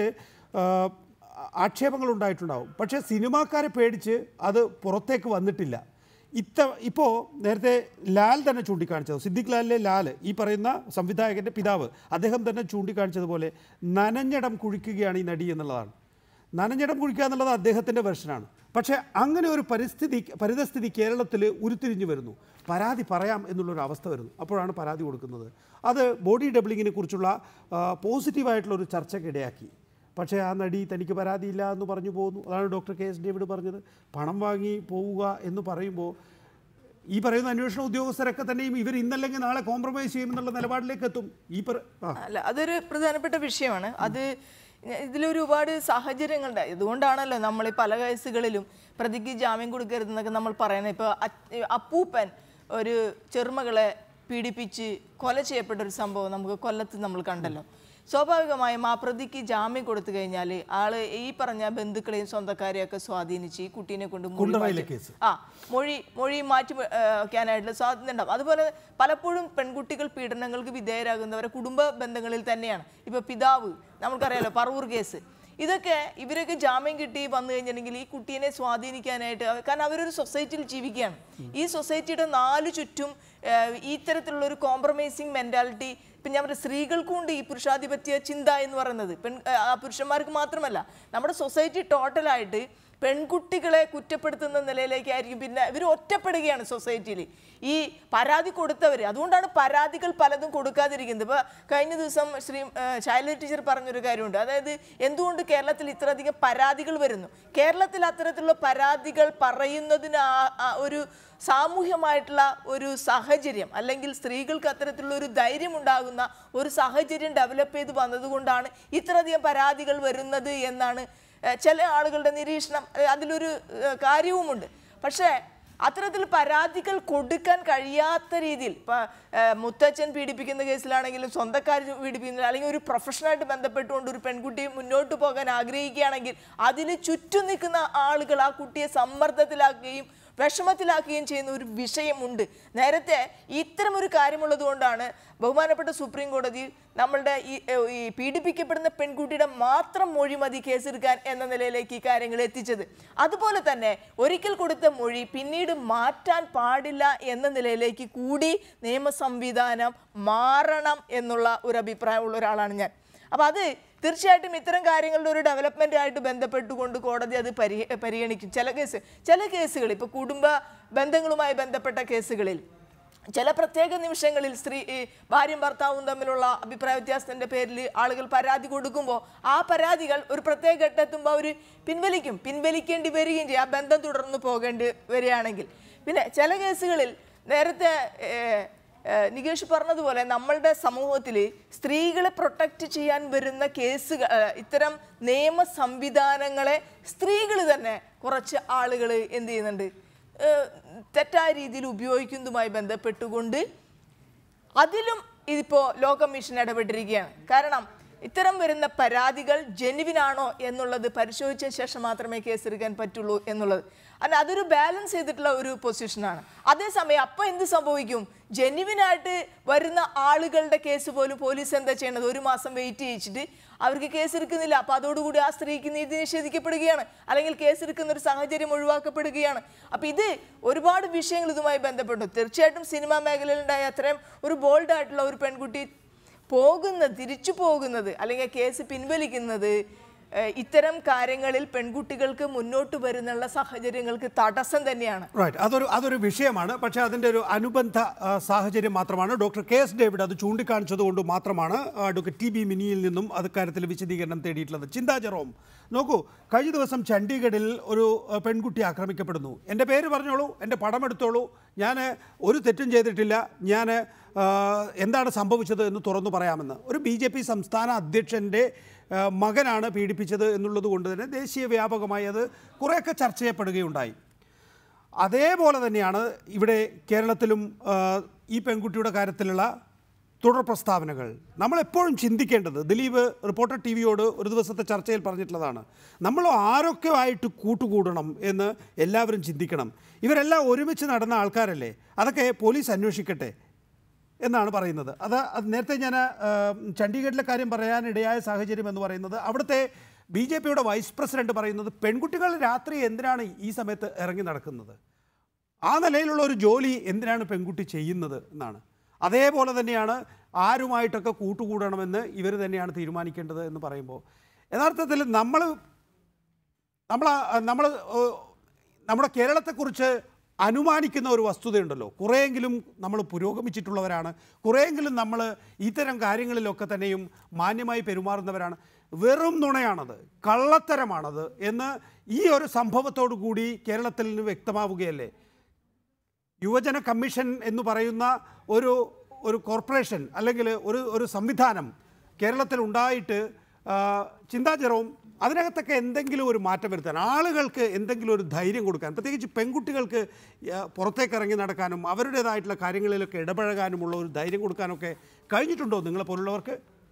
ആക്ഷേപങ്ങൾ ഉണ്ടായിട്ടുണ്ടാവും പക്ഷേ സിനിമാക്കാരെ പേടിച്ച് അത് പുറത്തേക്ക് വന്നിട്ടില്ല ഇത്ത ഇപ്പോൾ നേരത്തെ ലാൽ തന്നെ ചൂണ്ടിക്കാണിച്ചത് സിദ്ദിഖ് ലാലിലെ ലാൽ ഈ പറയുന്ന സംവിധായകൻ്റെ പിതാവ് അദ്ദേഹം തന്നെ ചൂണ്ടിക്കാണിച്ചതുപോലെ നനഞ്ഞിടം കുഴിക്കുകയാണ് ഈ നടി എന്നുള്ളതാണ് നനഞ്ഞിടം കുഴിക്കുക എന്നുള്ളത് അദ്ദേഹത്തിൻ്റെ വെർഷനാണ് പക്ഷേ അങ്ങനെ ഒരു പരിസ്ഥിതി പരിതസ്ഥിതി കേരളത്തിൽ ഉരുത്തിരിഞ്ഞു വരുന്നു പരാതി പറയാം എന്നുള്ളൊരു അവസ്ഥ വരുന്നു അപ്പോഴാണ് പരാതി കൊടുക്കുന്നത് അത് ബോഡി ഡബിളിങ്ങിനെ കുറിച്ചുള്ള ആ, പോസിറ്റീവായിട്ടുള്ള ഒരു ചർച്ചയ്ക്കിടയാക്കി പക്ഷേ ആ നടി തനിക്ക് പരാതിയില്ല എന്ന് പറഞ്ഞു പോകുന്നു അതാണ് ഡോക്ടർ കെ എസ് ഡേവിഡ് പറഞ്ഞത് പണം വാങ്ങി പോവുക എന്ന് പറയുമ്പോൾ ഈ പറയുന്ന അന്വേഷണ ഉദ്യോഗസ്ഥരൊക്കെ തന്നെയും ഇവർ ഇന്നല്ലെങ്കിൽ നാളെ കോംപ്രമൈസ് ചെയ്യുമെന്നുള്ള നിലപാടിലേക്ക് എത്തും ഈ പറ ആ അല്ല അതൊരു പ്രധാനപ്പെട്ട വിഷയമാണ് അത് ഇതിലൊരു ഒരുപാട് സാഹചര്യങ്ങളുണ്ട് ഇതുകൊണ്ടാണല്ലോ നമ്മൾ ഈ പല കേസുകളിലും പ്രതിക്ക് ജാമ്യം കൊടുക്കരുതെന്നൊക്കെ നമ്മൾ പറയുന്നത് ഇപ്പോൾ അപ്പൂപ്പൻ ഒരു ചെറുമകളെ പീഡിപ്പിച്ച് കൊല ചെയ്യപ്പെട്ട ഒരു സംഭവം നമുക്ക് കൊല്ലത്ത് നമ്മൾ കണ്ടല്ലോ സ്വാഭാവികമായും ആ പ്രതിക്ക് ജാമ്യം കൊടുത്തു കഴിഞ്ഞാൽ ആള് ഈ പറഞ്ഞ ബന്ധുക്കളെയും സ്വന്തക്കാരെയും ഒക്കെ സ്വാധീനിച്ച് ഈ കുട്ടീനെ കൊണ്ട് മൊഴി കുണ്ടറയിലെ മാറ്റി- കേസ്. ആ മൊഴി മൊഴി മാറ്റി വെ- ഏ, വെക്കാനായിട്ടുള്ള സാധ്യത ഉണ്ടാവും അതുപോലെ പലപ്പോഴും പെൺകുട്ടികൾ പീഡനങ്ങൾക്ക് വിധേയരാകുന്നവരെ കുടുംബ ബന്ധങ്ങളിൽ തന്നെയാണ് ഇപ്പൊ പിതാവ് നമുക്കറിയാലോ പറവൂർ കേസ് ഇതൊക്കെ ഇവരൊക്കെ ജാമ്യം കിട്ടി വന്നു കഴിഞ്ഞിട്ടുണ്ടെങ്കിൽ ഈ കുട്ടീനെ സ്വാധീനിക്കാനായിട്ട് അവ- കാരണം അവരൊരു സൊസൈറ്റിയിൽ ജീവിക്കുകയാണ് ഈ സൊസൈറ്റിയുടെ നാലു ചുറ്റും ഏ, ഈ തരത്തിലുള്ള ഒരു കോംപ്രമൈസിങ് മെന്റാലിറ്റി ഇപ്പം ഞാൻ പറയാം സ്ത്രീകൾക്കും ഉണ്ട് ഈ പുരുഷാധിപത്യ ചിന്ത എന്ന് പറയുന്നത് പെൺ ആ പുരുഷന്മാർക്ക് മാത്രമല്ല നമ്മുടെ സൊസൈറ്റി ടോട്ടലായിട്ട് പെൺകുട്ടികളെ കുറ്റപ്പെടുത്തുന്ന നിലയിലേക്കായിരിക്കും പിന്നെ ഇവർ ഒറ്റപ്പെടുകയാണ് സൊസൈറ്റിയിൽ ഈ പരാതി കൊടുത്തവർ അതുകൊണ്ടാണ് പരാതികൾ പലതും കൊടുക്കാതിരിക്കുന്നത് ഇപ്പോൾ കഴിഞ്ഞ ദിവസം ശ്രീ ആ, ശൈലജ ടീച്ചർ പറഞ്ഞൊരു കാര്യമുണ്ട് അതായത് എന്തുകൊണ്ട് കേരളത്തിൽ ഇത്രയധികം പരാതികൾ വരുന്നു കേരളത്തിൽ അത്തരത്തിലുള്ള പരാതികൾ പറയുന്നതിന് ആ- ആ ഒരു സാമൂഹ്യമായിട്ടുള്ള ഒരു സാഹചര്യം അല്ലെങ്കിൽ സ്ത്രീകൾക്ക് അത്തരത്തിലുള്ള ഒരു ധൈര്യം ഉണ്ടാകുന്ന ഒരു സാഹചര്യം ഡെവലപ്പ് ചെയ്ത് വന്നതുകൊണ്ടാണ് ഇത്രയധികം പരാതികൾ വരുന്നത് എന്നാണ് ഏഹ്, ചില ആളുകളുടെ നിരീക്ഷണം ഏഹ്, അതിലൊരു ഏഹ്, കാര്യവുമുണ്ട് പക്ഷേ അത്തരത്തിൽ പരാതികൾ കൊടുക്കാൻ കഴിയാത്ത രീതിയിൽ ഇപ്പം മുത്തച്ഛൻ പീഡിപ്പിക്കുന്ന കേസിലാണെങ്കിലും സ്വന്തക്കാർ പീഡിപ്പിക്കുന്ന അല്ലെങ്കിൽ ഒരു പ്രൊഫഷനായിട്ട് ബന്ധപ്പെട്ടുകൊണ്ട് ഒരു പെൺകുട്ടി മുന്നോട്ട് പോകാൻ ആഗ്രഹിക്കുകയാണെങ്കിൽ അതിന് ചുറ്റും നിൽക്കുന്ന ആളുകൾ ആ കുട്ടിയെ സമ്മർദ്ദത്തിലാക്കുകയും വിഷമത്തിലാക്കുകയും ചെയ്യുന്ന ഒരു വിഷയമുണ്ട് നേരത്തെ ഇത്തരം ഒരു കാര്യമുള്ളത് കൊണ്ടാണ് ബഹുമാനപ്പെട്ട സുപ്രീം കോടതി നമ്മളുടെ ഈ ഏഹ്, ഈ പീഡിപ്പിക്കപ്പെടുന്ന പെൺകുട്ടിയുടെ മാത്രം മൊഴി മതി കേസെടുക്കാൻ എന്ന നിലയിലേക്ക് ഈ കാര്യങ്ങൾ എത്തിച്ചത് അതുപോലെ തന്നെ ഒരിക്കൽ കൊടുത്ത മൊഴി പിന്നീട് മാറ്റാൻ പാടില്ല എന്ന നിലയിലേക്ക് കൂടി നിയമ സംവിധാനം മാറണം എന്നുള്ള ഒരു അഭിപ്രായമുള്ള ഒരാളാണ് ഞാൻ അപ്പം അത് തീർച്ചയായിട്ടും ഇത്തരം കാര്യങ്ങളുടെ ഒരു ഡെവലപ്മെൻറ്റുമായിട്ട് ബന്ധപ്പെട്ടുകൊണ്ട് കോടതി അത് പരി പരിഗണിക്കും ചില കേസ് ചില കേസുകൾ ഇപ്പോൾ കുടുംബ ബന്ധങ്ങളുമായി ബന്ധപ്പെട്ട കേസുകളിൽ ചില പ്രത്യേക നിമിഷങ്ങളിൽ സ്ത്രീ ഈ ഭാര്യയും ഭർത്താവും തമ്മിലുള്ള അഭിപ്രായ വ്യത്യാസത്തിന്റെ പേരിൽ ആളുകൾ പരാതി കൊടുക്കുമ്പോൾ ആ പരാതികൾ ഒരു പ്രത്യേക ഘട്ടമെത്തുമ്പോൾ അവർ പിൻവലിക്കും പിൻവലിക്കേണ്ടി വരികയും ചെയ്യും ആ ബന്ധം തുടർന്ന് പോകേണ്ടി വരികയാണെങ്കിൽ പിന്നെ ചില കേസുകളിൽ നേരത്തെ ഏഹ്, ഏഹ്, നികേഷ് പറഞ്ഞതുപോലെ നമ്മളുടെ സമൂഹത്തിൽ സ്ത്രീകളെ പ്രൊട്ടക്റ്റ് ചെയ്യാൻ വരുന്ന കേസുകൾ ഏഹ്, ഇത്തരം നിയമ സംവിധാനങ്ങളെ സ്ത്രീകൾ തന്നെ കുറച്ച് ആളുകൾ എന്ത് ചെയ്യുന്നുണ്ട് ഏഹ് തെറ്റായ രീതിയിൽ ഉപയോഗിക്കുന്നതുമായി ബന്ധപ്പെട്ടുകൊണ്ട് അതിലും ഇതിപ്പോൾ ലോ കമ്മീഷൻ ഇടപെട്ടിരിക്കുകയാണ് കാരണം ഇത്തരം വരുന്ന പരാതികൾ ജെനുവിനാണോ എന്നുള്ളത് പരിശോധിച്ച ശേഷം മാത്രമേ കേസെടുക്കാൻ പറ്റുള്ളൂ എന്നുള്ളത് അല്ല അതൊരു ബാലൻസ് ചെയ്തിട്ടുള്ള ഒരു പൊസിഷനാണ് അതേസമയം അപ്പം എന്ത് സംഭവിക്കും ജെനുവിനായിട്ട് വരുന്ന ആളുകളുടെ കേസ് പോലും പോലീസ് എന്താ ചെയ്യണത് ഒരു മാസം വെയിറ്റ് ചെയ്യിച്ചിട്ട് അവർക്ക് കേസ് എടുക്കുന്നില്ല അപ്പൊ അതോടുകൂടി ആ സ്ത്രീക്ക് നീതി നിഷേധിക്കപ്പെടുകയാണ് അല്ലെങ്കിൽ കേസ് എടുക്കുന്ന ഒരു സാഹചര്യം ഒഴിവാക്കപ്പെടുകയാണ് അപ്പൊ ഇത് ഒരുപാട് വിഷയങ്ങൾ ഇതുമായി ബന്ധപ്പെട്ടു തീർച്ചയായിട്ടും സിനിമാ മേഖലയിലുണ്ടായ അത്രയും ഒരു ബോൾഡ് ആയിട്ടുള്ള ഒരു പെൺകുട്ടി പോകുന്നത് തിരിച്ചു പോകുന്നത് അല്ലെങ്കിൽ കേസ് പിൻവലിക്കുന്നത് ഏഹ്, ഇത്തരം കാര്യങ്ങളിൽ പെൺകുട്ടികൾക്ക് മുന്നോട്ട് വരുന്നുള്ള സാഹചര്യങ്ങൾക്ക് തടസ്സം തന്നെയാണ് റൈറ്റ് അതൊരു അതൊരു വിഷയമാണ് പക്ഷേ അതിൻ്റെ ഒരു അനുബന്ധ ആ, സാഹചര്യം മാത്രമാണ് ഡോക്ടർ കെ എസ് ഡേവിഡ് അത് ചൂണ്ടിക്കാണിച്ചത് കൊണ്ട് മാത്രമാണ് അഡ്വക്കേറ്റ് ടി ബി മിനിയിൽ നിന്നും അത് കാര്യത്തിൽ വിശദീകരണം തേടിയിട്ടുള്ളത് ചിന്താ ജെറോം നോക്കൂ കഴിഞ്ഞ ദിവസം ചണ്ഡീഗഡിൽ ഒരു ആ, പെൺകുട്ടി ആക്രമിക്കപ്പെടുന്നു എൻ്റെ പേര് പറഞ്ഞോളൂ എൻ്റെ പടം എടുത്തോളൂ ഞാൻ ഒരു തെറ്റും ചെയ്തിട്ടില്ല ഞാൻ ആ, എന്താണ് സംഭവിച്ചത് എന്ന് തുറന്നു പറയാമെന്ന് ഒരു ബി ജെ പി സംസ്ഥാന അധ്യക്ഷൻ്റെ ആ, മകനാണ് പീഡിപ്പിച്ചത് എന്നുള്ളത് കൊണ്ട് തന്നെ ദേശീയ വ്യാപകമായി അത് കുറേയൊക്കെ ചർച്ച ചെയ്യപ്പെടുകയുണ്ടായി അതേപോലെ തന്നെയാണ് ഇവിടെ കേരളത്തിലും ആ, ഈ പെൺകുട്ടിയുടെ കാര്യത്തിലുള്ള തുടർ പ്രസ്താവനകൾ നമ്മളെപ്പോഴും ചിന്തിക്കേണ്ടത് ദിലീപ് റിപ്പോർട്ടർ ടി വിയോട് ഒരു ദിവസത്തെ ചർച്ചയിൽ പറഞ്ഞിട്ടുള്ളതാണ് നമ്മൾ ആരൊക്കെ ആയിട്ട് കൂട്ടുകൂടണം എന്ന് എല്ലാവരും ചിന്തിക്കണം ഇവരെല്ലാം ഒരുമിച്ച് നടന്ന ആൾക്കാരല്ലേ അതൊക്കെ പോലീസ് അന്വേഷിക്കട്ടെ എന്നാണ് പറയുന്നത് അത് അത് നേരത്തെ ഞാൻ ആ, ചണ്ഡീഗഡിലെ കാര്യം പറയാനിടയായ സാഹചര്യം എന്ന് പറയുന്നത് അവിടുത്തെ ബി ജെ പിയുടെ വൈസ് പ്രസിഡന്റ് പറയുന്നത് പെൺകുട്ടികൾ രാത്രി എന്തിനാണ് ഈ സമയത്ത് ഇറങ്ങി നടക്കുന്നത് ആ നിലയിലുള്ള ഒരു ജോലി എന്തിനാണ് പെൺകുട്ടി ചെയ്യുന്നത് എന്നാണ് അതേപോലെ തന്നെയാണ് ആരുമായിട്ടൊക്കെ കൂട്ടുകൂടണമെന്ന് ഇവർ തന്നെയാണ് തീരുമാനിക്കേണ്ടത് എന്ന് പറയുമ്പോൾ യഥാർത്ഥത്തിൽ നമ്മൾ നമ്മൾ നമ്മൾ നമ്മുടെ കേരളത്തെക്കുറിച്ച് അനുമാനിക്കുന്ന ഒരു വസ്തുതയുണ്ടല്ലോ കുറേയെങ്കിലും നമ്മൾ പുരോഗമിച്ചിട്ടുള്ളവരാണ് കുറേയെങ്കിലും നമ്മൾ ഇത്തരം കാര്യങ്ങളിലൊക്കെ തന്നെയും മാന്യമായി പെരുമാറുന്നവരാണ് വെറും നുണയാണത് കള്ളത്തരമാണത് എന്ന് ഈ ഒരു സംഭവത്തോടു കൂടി കേരളത്തിൽ നിന്ന് വ്യക്തമാവുകയല്ലേ യുവജന കമ്മീഷൻ എന്ന് പറയുന്ന ഒരു ഒരു കോർപ്പറേഷൻ അല്ലെങ്കിൽ ഒരു ഒരു സംവിധാനം കേരളത്തിൽ ഉണ്ടായിട്ട് ആ, ചിന്താ ജെറോം അതിനകത്തൊക്കെ എന്തെങ്കിലും ഒരു മാറ്റം വരുത്താൻ ആളുകൾക്ക് എന്തെങ്കിലും ഒരു ധൈര്യം കൊടുക്കാൻ പ്രത്യേകിച്ച് പെൺകുട്ടികൾക്ക് ആ, പുറത്തേക്ക് ഇറങ്ങി നടക്കാനും അവരുടേതായിട്ടുള്ള കാര്യങ്ങളിലൊക്കെ ഇടപഴകാനുമുള്ള ഒരു ധൈര്യം കൊടുക്കാനൊക്കെ കഴിഞ്ഞിട്ടുണ്ടോ നിങ്ങളെ പോലുള്ളവർക്ക്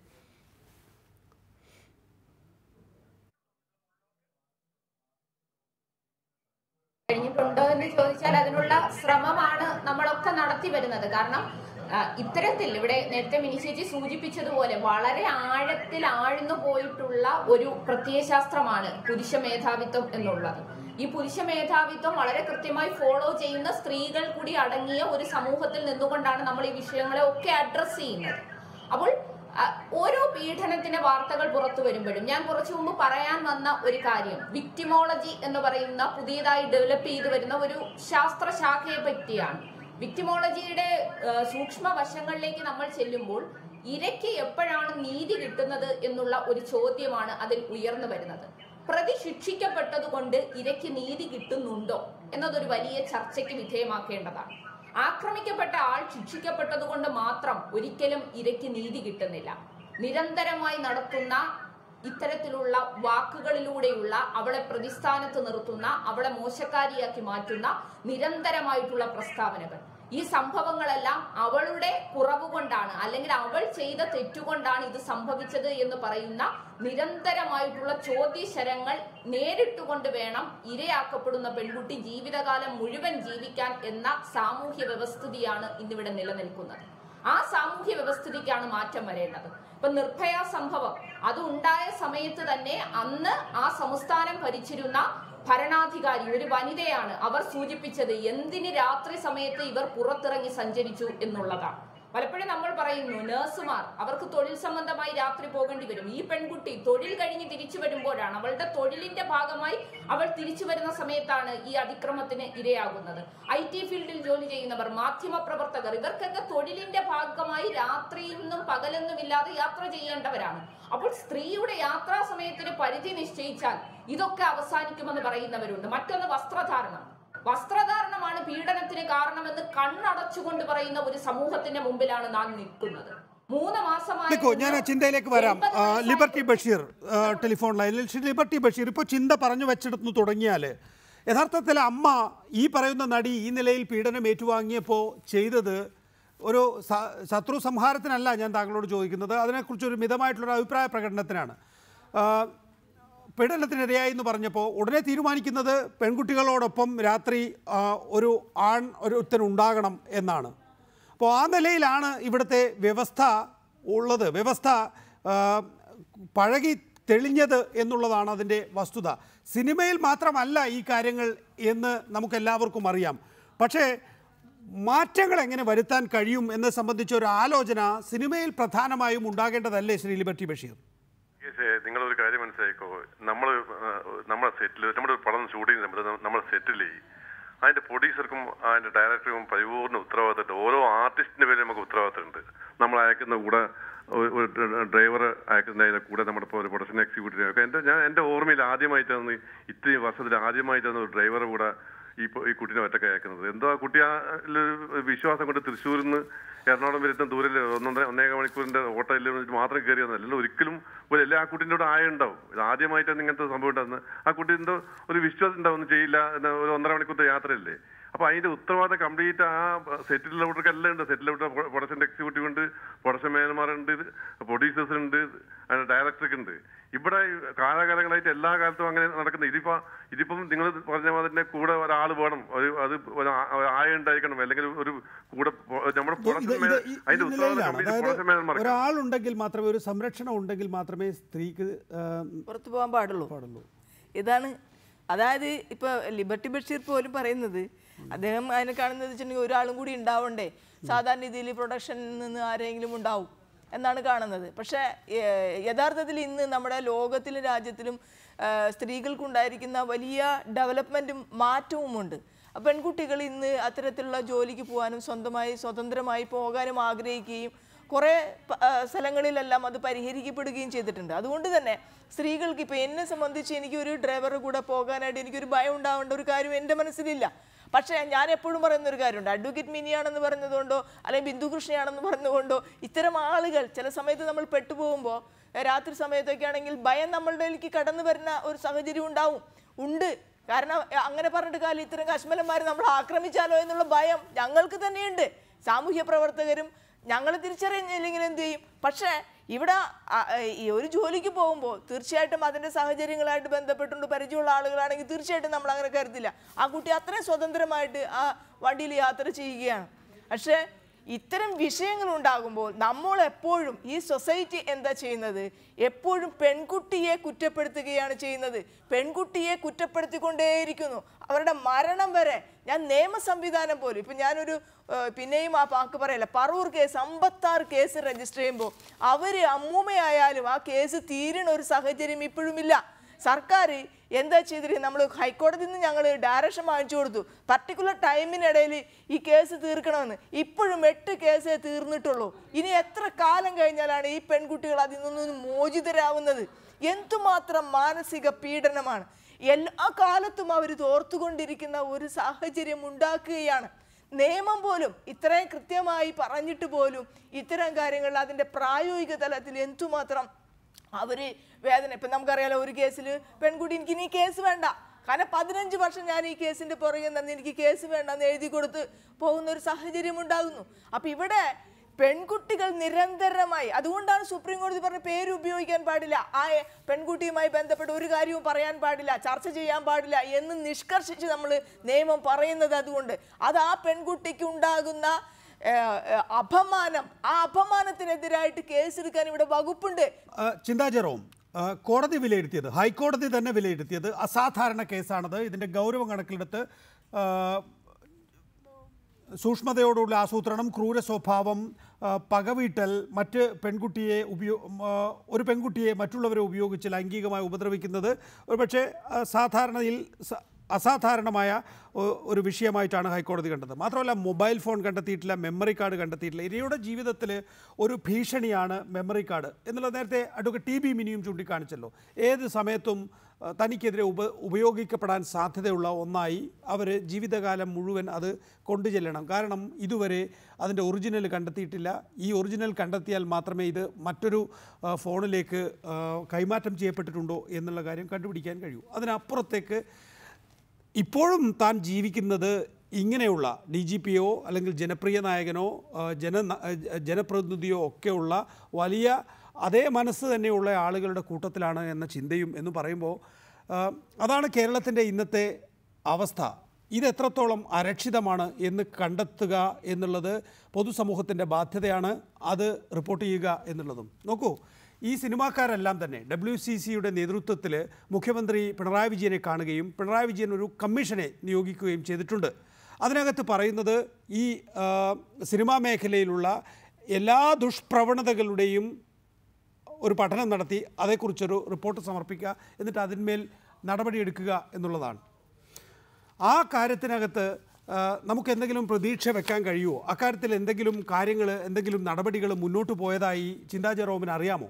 കഴിഞ്ഞിട്ടുണ്ടോ എന്ന് ചോദിച്ചാൽ അതിനുള്ള ശ്രമമാണ് നമ്മളൊക്കെ നടത്തി വരുന്നത് കാരണം ആ, ഇത്തരത്തിൽ ഇവിടെ നേരത്തെ മിനിശേജി സൂചിപ്പിച്ചതുപോലെ വളരെ ആഴത്തിൽ ആഴ്ന്നു പോയിട്ടുള്ള ഒരു പ്രത്യയശാസ്ത്രമാണ് പുരുഷ മേധാവിത്വം എന്നുള്ളത് ഈ പുരുഷ മേധാവിത്വം വളരെ കൃത്യമായി ഫോളോ ചെയ്യുന്ന സ്ത്രീകൾ കൂടി അടങ്ങിയ ഒരു സമൂഹത്തിൽ നിന്നുകൊണ്ടാണ് നമ്മൾ ഈ വിഷയങ്ങളെ ഒക്കെ അഡ്രസ് ചെയ്യുന്നത് അപ്പോൾ ആ, ഓരോ പീഡനത്തിന്റെ വാർത്തകൾ പുറത്തു വരുമ്പോഴും ഞാൻ കുറച്ചു മുമ്പ് പറയാൻ വന്ന ഒരു കാര്യം വിക്ടിമോളജി എന്ന് പറയുന്ന പുതിയതായി ഡെവലപ്പ് ചെയ്തു വരുന്ന ഒരു ശാസ്ത്രശാഖയെ പറ്റിയാണ് വിക്ടിമോളജിയുടെ ആ, സൂക്ഷ്മ വശങ്ങളിലേക്ക് നമ്മൾ ചെല്ലുമ്പോൾ ഇരയ്ക്ക് എപ്പോഴാണ് നീതി കിട്ടുന്നത് എന്നുള്ള ഒരു ചോദ്യമാണ് അതിൽ ഉയർന്നു വരുന്നത് പ്രതി ശിക്ഷിക്കപ്പെട്ടത് കൊണ്ട് ഇരയ്ക്ക് നീതി കിട്ടുന്നുണ്ടോ എന്നതൊരു വലിയ ചർച്ചയ്ക്ക് വിധേയമാക്കേണ്ടതാണ് ആക്രമിക്കപ്പെട്ട ആൾ ശിക്ഷിക്കപ്പെട്ടത് കൊണ്ട് മാത്രം ഒരിക്കലും ഇരയ്ക്ക് നീതി കിട്ടുന്നില്ല നിരന്തരമായി നടത്തുന്ന ഇത്തരത്തിലുള്ള വാക്കുകളിലൂടെയുള്ള അവളെ പ്രതിസ്ഥാനത്ത് നിർത്തുന്ന അവളെ മോശക്കാരിയാക്കി മാറ്റുന്ന നിരന്തരമായിട്ടുള്ള പ്രസ്താവനകൾ ഈ സംഭവങ്ങളെല്ലാം അവളുടെ കുറവ് കൊണ്ടാണ് അല്ലെങ്കിൽ അവൾ ചെയ്ത തെറ്റുകൊണ്ടാണ് ഇത് സംഭവിച്ചത് എന്ന് പറയുന്ന നിരന്തരമായിട്ടുള്ള ചോദ്യശരങ്ങൾ നേരിട്ടുകൊണ്ട് വേണം ഇരയാക്കപ്പെടുന്ന പെൺകുട്ടി ജീവിതകാലം മുഴുവൻ ജീവിക്കാൻ എന്ന സാമൂഹ്യ വ്യവസ്ഥിതിയാണ് ഇന്നിവിടെ നിലനിൽക്കുന്നത് ആ സാമൂഹ്യ വ്യവസ്ഥിതിക്കാണ് മാറ്റം വരേണ്ടത് ഇപ്പൊ നിർഭയ സംഭവം അത് ഉണ്ടായ സമയത്ത് തന്നെ അന്ന് ആ സംസ്ഥാനം ഭരിച്ചിരുന്ന ഭരണാധികാരി ഒരു വനിതയാണ് അവർ സൂചിപ്പിച്ചത് എന്തിന് രാത്രി സമയത്ത് ഇവർ പുറത്തിറങ്ങി സഞ്ചരിച്ചു എന്നുള്ളതാണ് പലപ്പോഴും നമ്മൾ പറയുന്നു നഴ്സുമാർ അവർക്ക് തൊഴിൽ സംബന്ധമായി രാത്രി പോകേണ്ടി വരും ഈ പെൺകുട്ടി തൊഴിൽ കഴിഞ്ഞ് തിരിച്ചു വരുമ്പോഴാണ് അവളുടെ തൊഴിലിന്റെ ഭാഗമായി അവൾ തിരിച്ചു വരുന്ന സമയത്താണ് ഈ അതിക്രമത്തിന് ഇരയാകുന്നത് ഐ ടി ഫീൽഡിൽ ജോലി ചെയ്യുന്നവർ മാധ്യമ പ്രവർത്തകർ ഇവർക്കൊക്കെ തൊഴിലിന്റെ ഭാഗമായി രാത്രിയെന്നും പകലെന്നും ഇല്ലാതെ യാത്ര ചെയ്യേണ്ടവരാണ് അപ്പോൾ സ്ത്രീയുടെ യാത്രാ സമയത്തിന് പരിധി നിശ്ചയിച്ചാൽ ഇതൊക്കെ അവസാനിക്കുമെന്ന് പറയുന്നവരുണ്ട് മറ്റൊന്ന് വസ്ത്രധാരണം വസ്ത്രധാരണമാണ് പീഡനത്തിന് കാരണമെന്ന് കണ്ണടച്ചുകൊണ്ട് പറയുന്ന ഒരു സമൂഹത്തിന്റെ മുമ്പിലാണ് നാം നിൽക്കുന്നത് മൂന്ന് മാസമായി നിക്കോ ഞാൻ ആ ചിന്തയിലേക്ക് വരാം എൺപത് ആ, വയസ്സായ ലിബർട്ടി ബഷീർ ആ, ടെലിഫോൺ ലൈനിൽ ശ്രീ ലിബർട്ടി ബഷീർ ഇപ്പോൾ ചിന്ത പറഞ്ഞു വെച്ചെടുത്ത് തുടങ്ങിയാൽ യഥാർത്ഥത്തിൽ അമ്മ ഈ പറയുന്ന നടി ഈ നിലയിൽ പീഡനം ഏറ്റുവാങ്ങിയപ്പോൾ ചെയ്തത് ഒരു സ- ശത്രു സംഹാരത്തിനല്ല ഞാൻ താങ്കളോട് ചോദിക്കുന്നത് അതിനെക്കുറിച്ച് ഒരു മിതമായിട്ടുള്ളൊരു അഭിപ്രായ പ്രകടനത്തിനാണ് ആ, പീഡനത്തിനിരയായി എന്ന് പറഞ്ഞപ്പോൾ ഉടനെ തീരുമാനിക്കുന്നത് പെൺകുട്ടികളോടൊപ്പം രാത്രി ആ, ഒരു ആൺ ഒരുത്തൻ ഉണ്ടാകണം എന്നാണ് അപ്പോൾ ആ നിലയിലാണ് ഇവിടുത്തെ വ്യവസ്ഥ ഉള്ളത് വ്യവസ്ഥ ആ, പഴകി തെളിഞ്ഞത് എന്നുള്ളതാണ് അതിൻ്റെ വസ്തുത സിനിമയിൽ മാത്രമല്ല ഈ കാര്യങ്ങൾ എന്ന് നമുക്കെല്ലാവർക്കും അറിയാം പക്ഷേ മാറ്റങ്ങൾ എങ്ങനെ വരുത്താൻ കഴിയും എന്നെ സംബന്ധിച്ച ഒരു ആലോചന സിനിമയിൽ പ്രധാനമായും ഉണ്ടാകേണ്ടതല്ലേ ശ്രീ ലിബർട്ടി ബഷീർ നിങ്ങൾ ഒരു കാര്യം മനസ്സിലാക്കോ നമ്മൾ നമ്മുടെ സെറ്റിൽ നമ്മുടെ ഒരു പടം ഷൂട്ട് ചെയ്യുന്ന സമയത്ത് നമ്മുടെ സെറ്റിൽ അതിന്റെ പ്രൊഡ്യൂസർക്കും അതിന്റെ ഡയറക്ടർക്കും പരിപൂർണ്ണ ഉത്തരവാദിത്തമുണ്ട് ഓരോ ആർട്ടിസ്റ്റിന്റെ പേര് നമുക്ക് ഉത്തരവാദിത്തമുണ്ട് നമ്മൾ അയക്കുന്ന കൂടെ ഒരു- ഒരു ഡ്രൈവർ അയക്കുന്നതിന്റെ കൂടെ നമ്മുടെ ഇപ്പോൾ ഒരു പ്രൊഡക്ഷൻ എക്സിക്യൂട്ടീവ് ഒക്കെ എന്റെ ഞാൻ എന്റെ ഓർമ്മയിൽ ആദ്യമായിട്ടാണ് ഇത്രയും വർഷത്തിൽ ആദ്യമായിട്ടാണ് ഒരു ഡ്രൈവർ കൂടെ ഈ പൊ- ഈ കുട്ടീനെ ഒറ്റക്ക് അയക്കുന്നത് എന്തോ ആ കുട്ടി ആ ല് വിശ്വാസം കൊണ്ട് തൃശ്ശൂരിൽ നിന്ന് എറണാകുളം വരെ എത്തുന്ന ദൂരത്തിൽ ഒന്നൊന്നര ഒന്നേക മണിക്കൂറിന്റെ ഓട്ടോയിൽ മാത്രം കയറി വന്നല്ല ഒരിക്കലും ഒരു എല്ലാ ആ കുട്ടീൻ്റെ കൂടെ ആയ ഉണ്ടാവും ഇത് ആദ്യമായിട്ടാണ് ഇങ്ങനത്തെ സംഭവം ഉണ്ടാകുന്നത് ആ കുട്ടി എന്തോ ഒരു വിശ്വാസം ഉണ്ടാവും ഒന്നും ചെയ്യില്ല എന്ന ഒരു ഒന്നര മണിക്കൂറത്തെ യാത്രയല്ലേ അപ്പൊ അതിന്റെ ഉത്തരവാദിത്തം കംപ്ലീറ്റ് ആ സെറ്റിലുള്ളവർക്ക് എല്ലാം ഉണ്ട് സെറ്റിലുള്ള പ്രൊഡക്ഷൻ എക്സിക്യൂട്ടീവ് ഉണ്ട് പ്രൊഡക്ഷൻ മാനേജർമാരുണ്ട് പ്രൊഡ്യൂസേഴ്സ് ഉണ്ട് ഡയറക്ടർക്ക് ഉണ്ട് ഇവിടെ കാലാകാലങ്ങളായിട്ട് എല്ലാ കാലത്തും അങ്ങനെ നടക്കുന്നത് ഇതിപ്പോ ഇതിപ്പം നിങ്ങൾ പറഞ്ഞ മാതിരി കൂടെ ഒരാൾ വേണം ഒരു അത് ഒരു ആ- ഒരു ആയ ഉണ്ടായിരിക്കണം അല്ലെങ്കിൽ ഒരു കൂടെ പൊ- നമ്മുടെ ഇത് പ്രൊഡക്ഷൻ ഇത് മാനേ- ഈ- ഈ അതിന്റെ ഉത്തരവാദിത്തം നിലയിലാണ് കംപ്ലീറ്റ് അതായത് പ്രൊഡക്ഷൻ മാനേജർമാർക്ക് ഒരാളുണ്ടെങ്കിൽ മാത്രമേ ഒരു സംരക്ഷണം ഉണ്ടെങ്കിൽ മാത്രമേ സ്ത്രീക്ക് ആ, പുറത്തു പോകാൻ പാടുള്ളൂ ഇതാണ് അതായത് ഇപ്പൊ ലിബർട്ടി ബഷീർ പോലും പറയുന്നത് അദ്ദേഹം അതിനെ കാണുന്നത് വെച്ചിട്ടുണ്ടെങ്കിൽ ഒരാളും കൂടി ഉണ്ടാവണ്ടേ സാധാരണ രീതിയിൽ പ്രൊഡക്ഷനിൽ നിന്ന് ആരെങ്കിലും ഉണ്ടാവും എന്നാണ് കാണുന്നത് പക്ഷേ ഏഹ്, യഥാർത്ഥത്തിൽ ഇന്ന് നമ്മുടെ ലോകത്തിലും രാജ്യത്തിലും ആഹ്, സ്ത്രീകൾക്കുണ്ടായിരിക്കുന്ന വലിയ ഡെവലപ്മെൻറ്റും മാറ്റവുമുണ്ട് അപ്പോൾ പെൺകുട്ടികൾ ഇന്ന് അത്തരത്തിലുള്ള ജോലിക്ക് പോകാനും സ്വന്തമായി സ്വതന്ത്രമായി പോകാനും ആഗ്രഹിക്കുകയും കുറേ പ- ആ, സ്ഥലങ്ങളിലെല്ലാം അത് പരിഹരിക്കപ്പെടുകയും ചെയ്തിട്ടുണ്ട് അതുകൊണ്ട് തന്നെ സ്ത്രീകൾക്ക് ഇപ്പോൾ എന്നെ സംബന്ധിച്ച് എനിക്കൊരു ഡ്രൈവറുടെ കൂടെ പോകാനായിട്ട് എനിക്കൊരു ഭയം ഉണ്ടാവേണ്ട ഒരു കാര്യം എൻ്റെ മനസ്സിലില്ല പക്ഷേ ഞാൻ എപ്പോഴും പറയുന്ന ഒരു കാര്യമുണ്ട് അഡ്വക്കേറ്റ് മിനിയാണെന്ന് പറഞ്ഞതുകൊണ്ടോ അല്ലെങ്കിൽ ബിന്ദു കൃഷ്ണയാണെന്ന് പറഞ്ഞതുകൊണ്ടോ ഇത്തരം ആളുകൾ ചില സമയത്ത് നമ്മൾ പെട്ടുപോകുമ്പോൾ രാത്രി സമയത്തൊക്കെ ആണെങ്കിൽ ഭയം നമ്മളുടെ ഇതിലേക്ക് കടന്നു വരുന്ന ഒരു സാഹചര്യം ഉണ്ടാവും ഉണ്ട് കാരണം അഹ് അങ്ങനെ പറഞ്ഞിട്ട് കാലം ഇത്തരം കശ്മലന്മാർ നമ്മൾ ആക്രമിച്ചാലോ എന്നുള്ള ഭയം ഞങ്ങൾക്ക് തന്നെയുണ്ട് സാമൂഹ്യ പ്രവർത്തകരും ഞങ്ങൾ തിരിച്ചറിഞ്ഞില്ലെങ്കിൽ എന്ത് ചെയ്യും പക്ഷേ ഇവിടെ ആ, ഈ ഒരു ജോലിക്ക് പോകുമ്പോൾ തീർച്ചയായിട്ടും അതിൻ്റെ സാഹചര്യങ്ങളായിട്ട് ബന്ധപ്പെട്ടുകൊണ്ട് പരിചയമുള്ള ആളുകളാണെങ്കിൽ തീർച്ചയായിട്ടും നമ്മൾ അങ്ങനെ കരുതില്ല ആ കുട്ടി അത്രയും സ്വതന്ത്രമായിട്ട് ആ വണ്ടിയിൽ യാത്ര ചെയ്യുകയാണ് പക്ഷേ ഇത്തരം വിഷയങ്ങൾ ഉണ്ടാകുമ്പോൾ നമ്മൾ എപ്പോഴും ഈ സൊസൈറ്റി എന്താ ചെയ്യുന്നത് എപ്പോഴും പെൺകുട്ടിയെ കുറ്റപ്പെടുത്തുകയാണ് ചെയ്യുന്നത് പെൺകുട്ടിയെ കുറ്റപ്പെടുത്തിക്കൊണ്ടേയിരിക്കുന്നു അവരുടെ മരണം വരെ ഞാൻ നിയമ സംവിധാനം പോലും ഇപ്പം ഞാനൊരു ഏഹ്, പിന്നെയും ആ വാക്ക് പറയല്ല പറവൂർ കേസ് അമ്പത്താറ് കേസ് രജിസ്റ്റർ ചെയ്യുമ്പോൾ അവർ അമ്മൂമ്മയായാലും ആ കേസ് തീരണ ഒരു സാഹചര്യം ഇപ്പോഴുമില്ല സർക്കാർ എന്താ ചെയ്തിരിക്കുന്നത് നമ്മൾ ഹൈക്കോടതിയിൽ നിന്ന് ഞങ്ങൾ ഡയറക്ഷൻ വാങ്ങിച്ചു കൊടുത്തു പർട്ടിക്കുലർ ടൈമിനിടയിൽ ഈ കേസ് തീർക്കണമെന്ന് ഇപ്പോഴും എട്ട് കേസേ തീർന്നിട്ടുള്ളൂ ഇനി എത്ര കാലം കഴിഞ്ഞാലാണ് ഈ പെൺകുട്ടികൾ അതിൽ നിന്നും മോചിതരാവുന്നത് എന്തുമാത്രം മാനസിക പീഡനമാണ് എല്ലാ കാലത്തും അവർ ഓർത്തുകൊണ്ടിരിക്കുന്ന ഒരു സാഹചര്യം ഉണ്ടാക്കുകയാണ് നിയമം പോലും ഇത്രയും കൃത്യമായി പറഞ്ഞിട്ട് പോലും ഇത്തരം കാര്യങ്ങൾ അതിൻ്റെ പ്രായോഗിക തലത്തിൽ എന്തുമാത്രം അവര് വേദന ഇപ്പം നമുക്കറിയാലോ ഒരു കേസിൽ പെൺകുട്ടി എനിക്ക് ഇനി കേസ് വേണ്ട കാരണം പതിനഞ്ച് വർഷം ഞാൻ ഈ കേസിന്റെ പുറകെ നിന്ന് എനിക്ക് കേസ് വേണ്ട എന്ന് എഴുതി കൊടുത്ത് പോകുന്ന ഒരു സാഹചര്യം ഉണ്ടാകുന്നു അപ്പം ഇവിടെ പെൺകുട്ടികൾ നിരന്തരമായി അതുകൊണ്ടാണ് സുപ്രീം കോടതി പറഞ്ഞ പേര് ഉപയോഗിക്കാൻ പാടില്ല ആ പെൺകുട്ടിയുമായി ബന്ധപ്പെട്ട് ഒരു കാര്യവും പറയാൻ പാടില്ല ചർച്ച ചെയ്യാൻ പാടില്ല എന്ന് നിഷ്കർഷിച്ച് നമ്മൾ നിയമം പറയുന്നത് അതുകൊണ്ട് അത് ആ പെൺകുട്ടിക്ക് ഉണ്ടാകുന്ന ഏഹ്, ഏഹ്, അപമാനം ആ അപമാനത്തിനെതിരായിട്ട് കേസെടുക്കാൻ ഇവിടെ വകുപ്പുണ്ട് ആ, ചിന്താ ജെറോം ആ, കോടതി വിലയിരുത്തിയത് ഹൈക്കോടതി തന്നെ വിലയിരുത്തിയത് അസാധാരണ കേസാണത് ഇതിൻ്റെ ഗൗരവം കണക്കിലെടുത്ത് ആ, സൂക്ഷ്മതയോടുള്ള ആസൂത്രണം ക്രൂര സ്വഭാവം ആ, പകവീട്ടൽ മറ്റ് പെൺകുട്ടിയെ ഉപയോ ആ, ഒരു പെൺകുട്ടിയെ മറ്റുള്ളവരെ ഉപയോഗിച്ച് ലൈംഗികമായി ഉപദ്രവിക്കുന്നത് ഒരുപക്ഷെ ആ, സാധാരണയിൽ സ- അസാധാരണമായ ഒ- ഒരു വിഷയമായിട്ടാണ് ഹൈക്കോടതി കണ്ടത് മാത്രമല്ല മൊബൈൽ ഫോൺ കണ്ടെത്തിയിട്ടില്ല മെമ്മറി കാർഡ് കണ്ടെത്തിയിട്ടില്ല ഇരയുടെ ജീവിതത്തിൽ ഒരു ഭീഷണിയാണ് മെമ്മറി കാർഡ് എന്നുള്ളത് നേരത്തെ അഡ്വക്കേറ്റ് ടി ബി മിനിയും ചൂണ്ടിക്കാണിച്ചല്ലോ ഏത് സമയത്തും ആ, തനിക്കെതിരെ ഉപ ഉപയോഗിക്കപ്പെടാൻ സാധ്യതയുള്ള ഒന്നായി അവർ ജീവിതകാലം മുഴുവൻ അത് കൊണ്ടു ചെല്ലണം കാരണം ഇതുവരെ അതിൻ്റെ ഒറിജിനൽ കണ്ടെത്തിയിട്ടില്ല ഈ ഒറിജിനൽ കണ്ടെത്തിയാൽ മാത്രമേ ഇത് മറ്റൊരു ആ, ഫോണിലേക്ക് ആ, കൈമാറ്റം ചെയ്യപ്പെട്ടിട്ടുണ്ടോ എന്നുള്ള കാര്യം കണ്ടുപിടിക്കാൻ കഴിയൂ അതിനപ്പുറത്തേക്ക് ഇപ്പോഴും താൻ ജീവിക്കുന്നത് ഇങ്ങനെയുള്ള ഡി ജി പിയോ അല്ലെങ്കിൽ ജനപ്രിയ നായകനോ ആ, ജന ആ, ജനപ്രതിനിധിയോ ഒക്കെയുള്ള വലിയ അതേ മനസ്സ് തന്നെയുള്ള ആളുകളുടെ കൂട്ടത്തിലാണ് എന്ന ചിന്തയും എന്ന് പറയുമ്പോൾ ആ, അതാണ് കേരളത്തിൻ്റെ ഇന്നത്തെ അവസ്ഥ ഇത് എത്രത്തോളം അരക്ഷിതമാണ് എന്ന് കണ്ടെത്തുക എന്നുള്ളത് പൊതുസമൂഹത്തിൻ്റെ ബാധ്യതയാണ് അത് റിപ്പോർട്ട് ചെയ്യുക എന്നുള്ളതും നോക്കൂ ഈ സിനിമാക്കാരെല്ലാം തന്നെ ഡബ്ല്യു സി സിയുടെ നേതൃത്വത്തിൽ മുഖ്യമന്ത്രി പിണറായി വിജയനെ കാണുകയും പിണറായി വിജയൻ ഒരു കമ്മീഷനെ നിയോഗിക്കുകയും ചെയ്തിട്ടുണ്ട് അതിനകത്ത് പറയുന്നത് ഈ ആ, സിനിമാ മേഖലയിലുള്ള എല്ലാ ദുഷ്പ്രവണതകളുടെയും ഒരു പഠനം നടത്തി അതേക്കുറിച്ചൊരു റിപ്പോർട്ട് സമർപ്പിക്കുക എന്നിട്ട് അതിന്മേൽ നടപടിയെടുക്കുക എന്നുള്ളതാണ് ആ കാര്യത്തിനകത്ത് ആ, നമുക്ക് എന്തെങ്കിലും പ്രതീക്ഷ വെക്കാൻ കഴിയുമോ അക്കാര്യത്തിൽ എന്തെങ്കിലും കാര്യങ്ങൾ എന്തെങ്കിലും നടപടികൾ മുന്നോട്ട് പോയതായി ചിന്താ ജെറോമിന് അറിയാമോ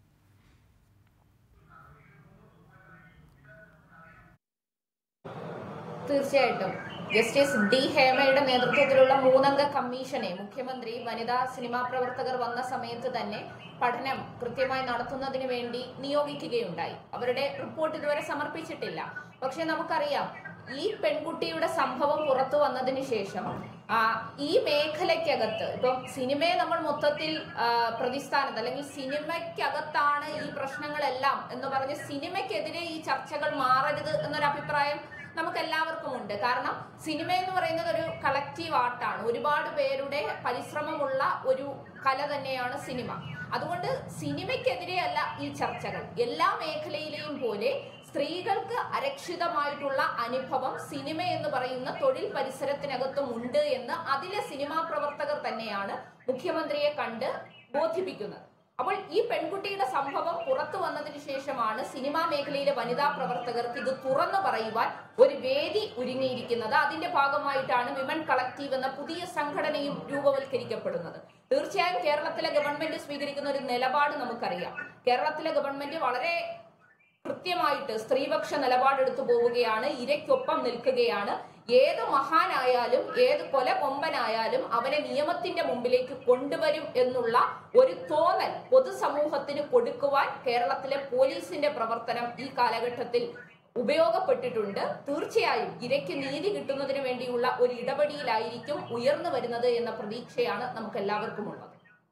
തീർച്ചയായിട്ടും ജസ്റ്റിസ് ഡി ഹേമയുടെ നേതൃത്വത്തിലുള്ള മൂന്നംഗ കമ്മീഷനെ മുഖ്യമന്ത്രി വനിതാ സിനിമാ പ്രവർത്തകർ വന്ന സമയത്ത് തന്നെ പഠനം കൃത്യമായി നടത്തുന്നതിന് വേണ്ടി നിയോഗിക്കുകയുണ്ടായി അവരുടെ റിപ്പോർട്ട് ഇതുവരെ സമർപ്പിച്ചിട്ടില്ല പക്ഷെ നമുക്കറിയാം ഈ പെൺകുട്ടിയുടെ സംഭവം പുറത്തു വന്നതിന് ശേഷം ആ, ഈ മേഖലയ്ക്കകത്ത് ഇപ്പം സിനിമയെ നമ്മൾ മൊത്തത്തിൽ ആ, പ്രതിസ്ഥാനത്ത് അല്ലെങ്കിൽ സിനിമയ്ക്കകത്താണ് ഈ പ്രശ്നങ്ങളെല്ലാം എന്ന് പറഞ്ഞ് സിനിമയ്ക്കെതിരെ ഈ ചർച്ചകൾ മാറരുത് എന്നൊരു അഭിപ്രായം നമുക്ക് എല്ലാവർക്കും ഉണ്ട് കാരണം സിനിമ എന്ന് പറയുന്നത് ഒരു കളക്റ്റീവ് ആർട്ടാണ് ഒരുപാട് പേരുടെ പരിശ്രമമുള്ള ഒരു കല തന്നെയാണ് സിനിമ അതുകൊണ്ട് സിനിമയ്ക്കെതിരെയല്ല ഈ ചർച്ചകൾ എല്ലാ മേഖലയിലെയും പോലെ സ്ത്രീകൾക്ക് അരക്ഷിതമായിട്ടുള്ള അനുഭവം സിനിമ എന്ന് പറയുന്ന തൊഴിൽ പരിസരത്തിനകത്തും ഉണ്ട് എന്ന് അതിലെ സിനിമാ പ്രവർത്തകർ തന്നെയാണ് മുഖ്യമന്ത്രിയെ കണ്ട് ബോധിപ്പിക്കുന്നത് അപ്പോൾ ഈ പെൺകുട്ടിയുടെ സംഭവം പുറത്തു വന്നതിന് ശേഷമാണ് സിനിമാ മേഖലയിലെ വനിതാ പ്രവർത്തകർക്ക് ഇത് തുറന്നു പറയുവാൻ ഒരു വേദി ഒരുങ്ങിയിരിക്കുന്നത് അതിന്റെ ഭാഗമായിട്ടാണ് വിമൻ കളക്റ്റീവ് എന്ന പുതിയ സംഘടനയും രൂപവൽക്കരിക്കപ്പെടുന്നത് തീർച്ചയായും കേരളത്തിലെ ഗവൺമെന്റ് സ്വീകരിക്കുന്ന ഒരു നിലപാട് നമുക്കറിയാം കേരളത്തിലെ ഗവൺമെന്റ് വളരെ കൃത്യമായിട്ട് സ്ത്രീപക്ഷ നിലപാടെടുത്തു പോവുകയാണ് ഇരയ്ക്കൊപ്പം നിൽക്കുകയാണ് ഏത് മഹാനായാലും ഏത് കൊല കൊമ്പനായാലും അവനെ നിയമത്തിന്റെ മുമ്പിലേക്ക് കൊണ്ടുവരും എന്നുള്ള ഒരു തോന്നൽ പൊതുസമൂഹത്തിന് കൊടുക്കുവാൻ കേരളത്തിലെ പോലീസിന്റെ പ്രവർത്തനം ഈ കാലഘട്ടത്തിൽ ഉപയോഗപ്പെട്ടിട്ടുണ്ട് തീർച്ചയായും ഇരയ്ക്ക് നീതി കിട്ടുന്നതിന് വേണ്ടിയുള്ള ഒരു ഇടപെടിയിലായിരിക്കും ഉയർന്നു വരുന്നത് എന്ന പ്രതീക്ഷയാണ് നമുക്ക് എല്ലാവർക്കും ഉള്ളത്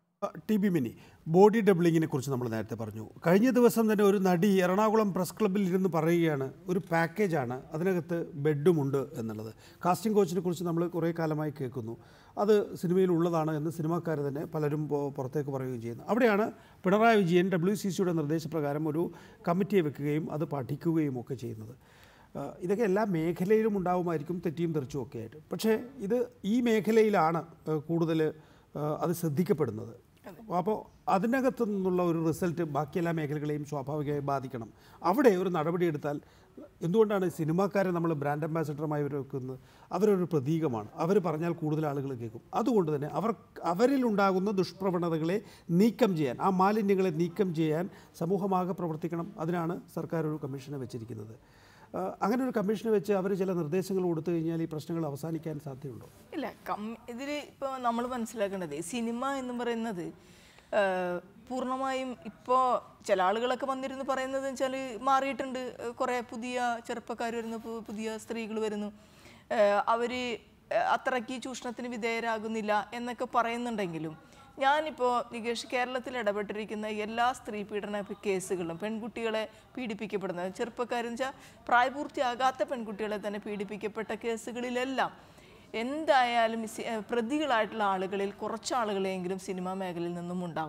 ടി ബി മിനി ബോഡി ഡബിളിങ്ങിനെ കുറിച്ച് നമ്മൾ നേരത്തെ പറഞ്ഞു കഴിഞ്ഞ ദിവസം തന്നെ ഒരു നടി എറണാകുളം പ്രസ് ക്ലബ്ബിൽ ഇരുന്ന് പറയുകയാണ് ഒരു പാക്കേജാണ് അതിനകത്ത് ബെഡുമുണ്ട് എന്നുള്ളത് കാസ്റ്റിംഗ് കോച്ചിനെ കുറിച്ച് നമ്മൾ കുറേ കാലമായി കേൾക്കുന്നു അത് സിനിമയിൽ ഉള്ളതാണ് എന്ന് സിനിമാക്കാർ തന്നെ പലരും പോ- പുറത്തേക്ക് പറയുകയും ചെയ്യുന്നു അവിടെയാണ് പിണറായി വിജയൻ ഡബ്ല്യു സി സിയുടെ നിർദ്ദേശപ്രകാരം ഒരു കമ്മിറ്റിയെ വെക്കുകയും അത് പഠിക്കുകയും ഒക്കെ ചെയ്യുന്നത് ആ, ഇതൊക്കെ എല്ലാ മേഖലയിലും ഉണ്ടാവുമായിരിക്കും തെറ്റിയും തെറിച്ചും ഒക്കെ ആയിട്ട് പക്ഷേ ഇത് ഈ മേഖലയിലാണ് കൂടുതൽ അത് ശ്രദ്ധിക്കപ്പെടുന്നത് അപ്പോൾ അതിനകത്തു നിന്നുള്ള ഒരു റിസൾട്ട് ബാക്കി എല്ലാ മേഖലകളെയും സ്വാഭാവികമായി ബാധിക്കണം അവിടെ ഒരു നടപടിയെടുത്താൽ എന്തുകൊണ്ടാണ് സിനിമാക്കാരെ നമ്മൾ ബ്രാൻഡ് അംബാസഡർമായി വെക്കുന്നത് അവരൊരു പ്രതീകമാണ് അവർ പറഞ്ഞാൽ കൂടുതൽ ആളുകൾ കേൾക്കും അതുകൊണ്ട് തന്നെ അവർ അവരിലുണ്ടാകുന്ന ദുഷ്പ്രവണതകളെ നീക്കം ചെയ്യാൻ ആ മാലിന്യങ്ങളെ നീക്കം ചെയ്യാൻ സമൂഹമാകെ പ്രവർത്തിക്കണം അതിനാണ് സർക്കാർ ഒരു കമ്മീഷനെ വെച്ചിരിക്കുന്നത് ആ, അങ്ങനെ ഒരു കമ്മീഷനെ വെച്ച് അവർ ചില നിർദ്ദേശങ്ങൾ കൊടുത്തു കഴിഞ്ഞാൽ ഈ പ്രശ്നങ്ങൾ അവസാനിക്കാൻ സാധ്യതയുണ്ടോ ഇല്ല കം ഇതിൽ ഇപ്പോൾ നമ്മൾ മനസ്സിലാക്കേണ്ടത് സിനിമ എന്ന് പറയുന്നത് ആ, പൂർണ്ണമായും ഇപ്പോൾ ചില ആളുകളൊക്കെ വന്നിരുന്ന് പറയുന്നത് വെച്ചാൽ മാറിയിട്ടുണ്ട് കുറേ പുതിയ ചെറുപ്പക്കാർ വരുന്നു പു- പുതിയ സ്ത്രീകൾ വരുന്നു അവർ അത്രയ്ക്ക് ചൂഷണത്തിന് വിധേയരാകുന്നില്ല എന്നൊക്കെ പറയുന്നുണ്ടെങ്കിലും ഞാനിപ്പോൾ നികേഷ് കേരളത്തിൽ ഇടപെട്ടിരിക്കുന്ന എല്ലാ സ്ത്രീ പീഡന കേസുകളും പെൺകുട്ടികളെ പീഡിപ്പിക്കപ്പെടുന്ന ചെറുപ്പക്കാരെന്ന് വെച്ചാൽ പ്രായപൂർത്തിയാകാത്ത പെൺകുട്ടികളെ തന്നെ പീഡിപ്പിക്കപ്പെട്ട കേസുകളിലെല്ലാം എന്തായാലും സി- ഏഹ് പ്രതികളായിട്ടുള്ള ആളുകളിൽ കുറച്ച് ആളുകളെങ്കിലും സിനിമാ മേഖലയിൽ നിന്നും ഉണ്ടാകും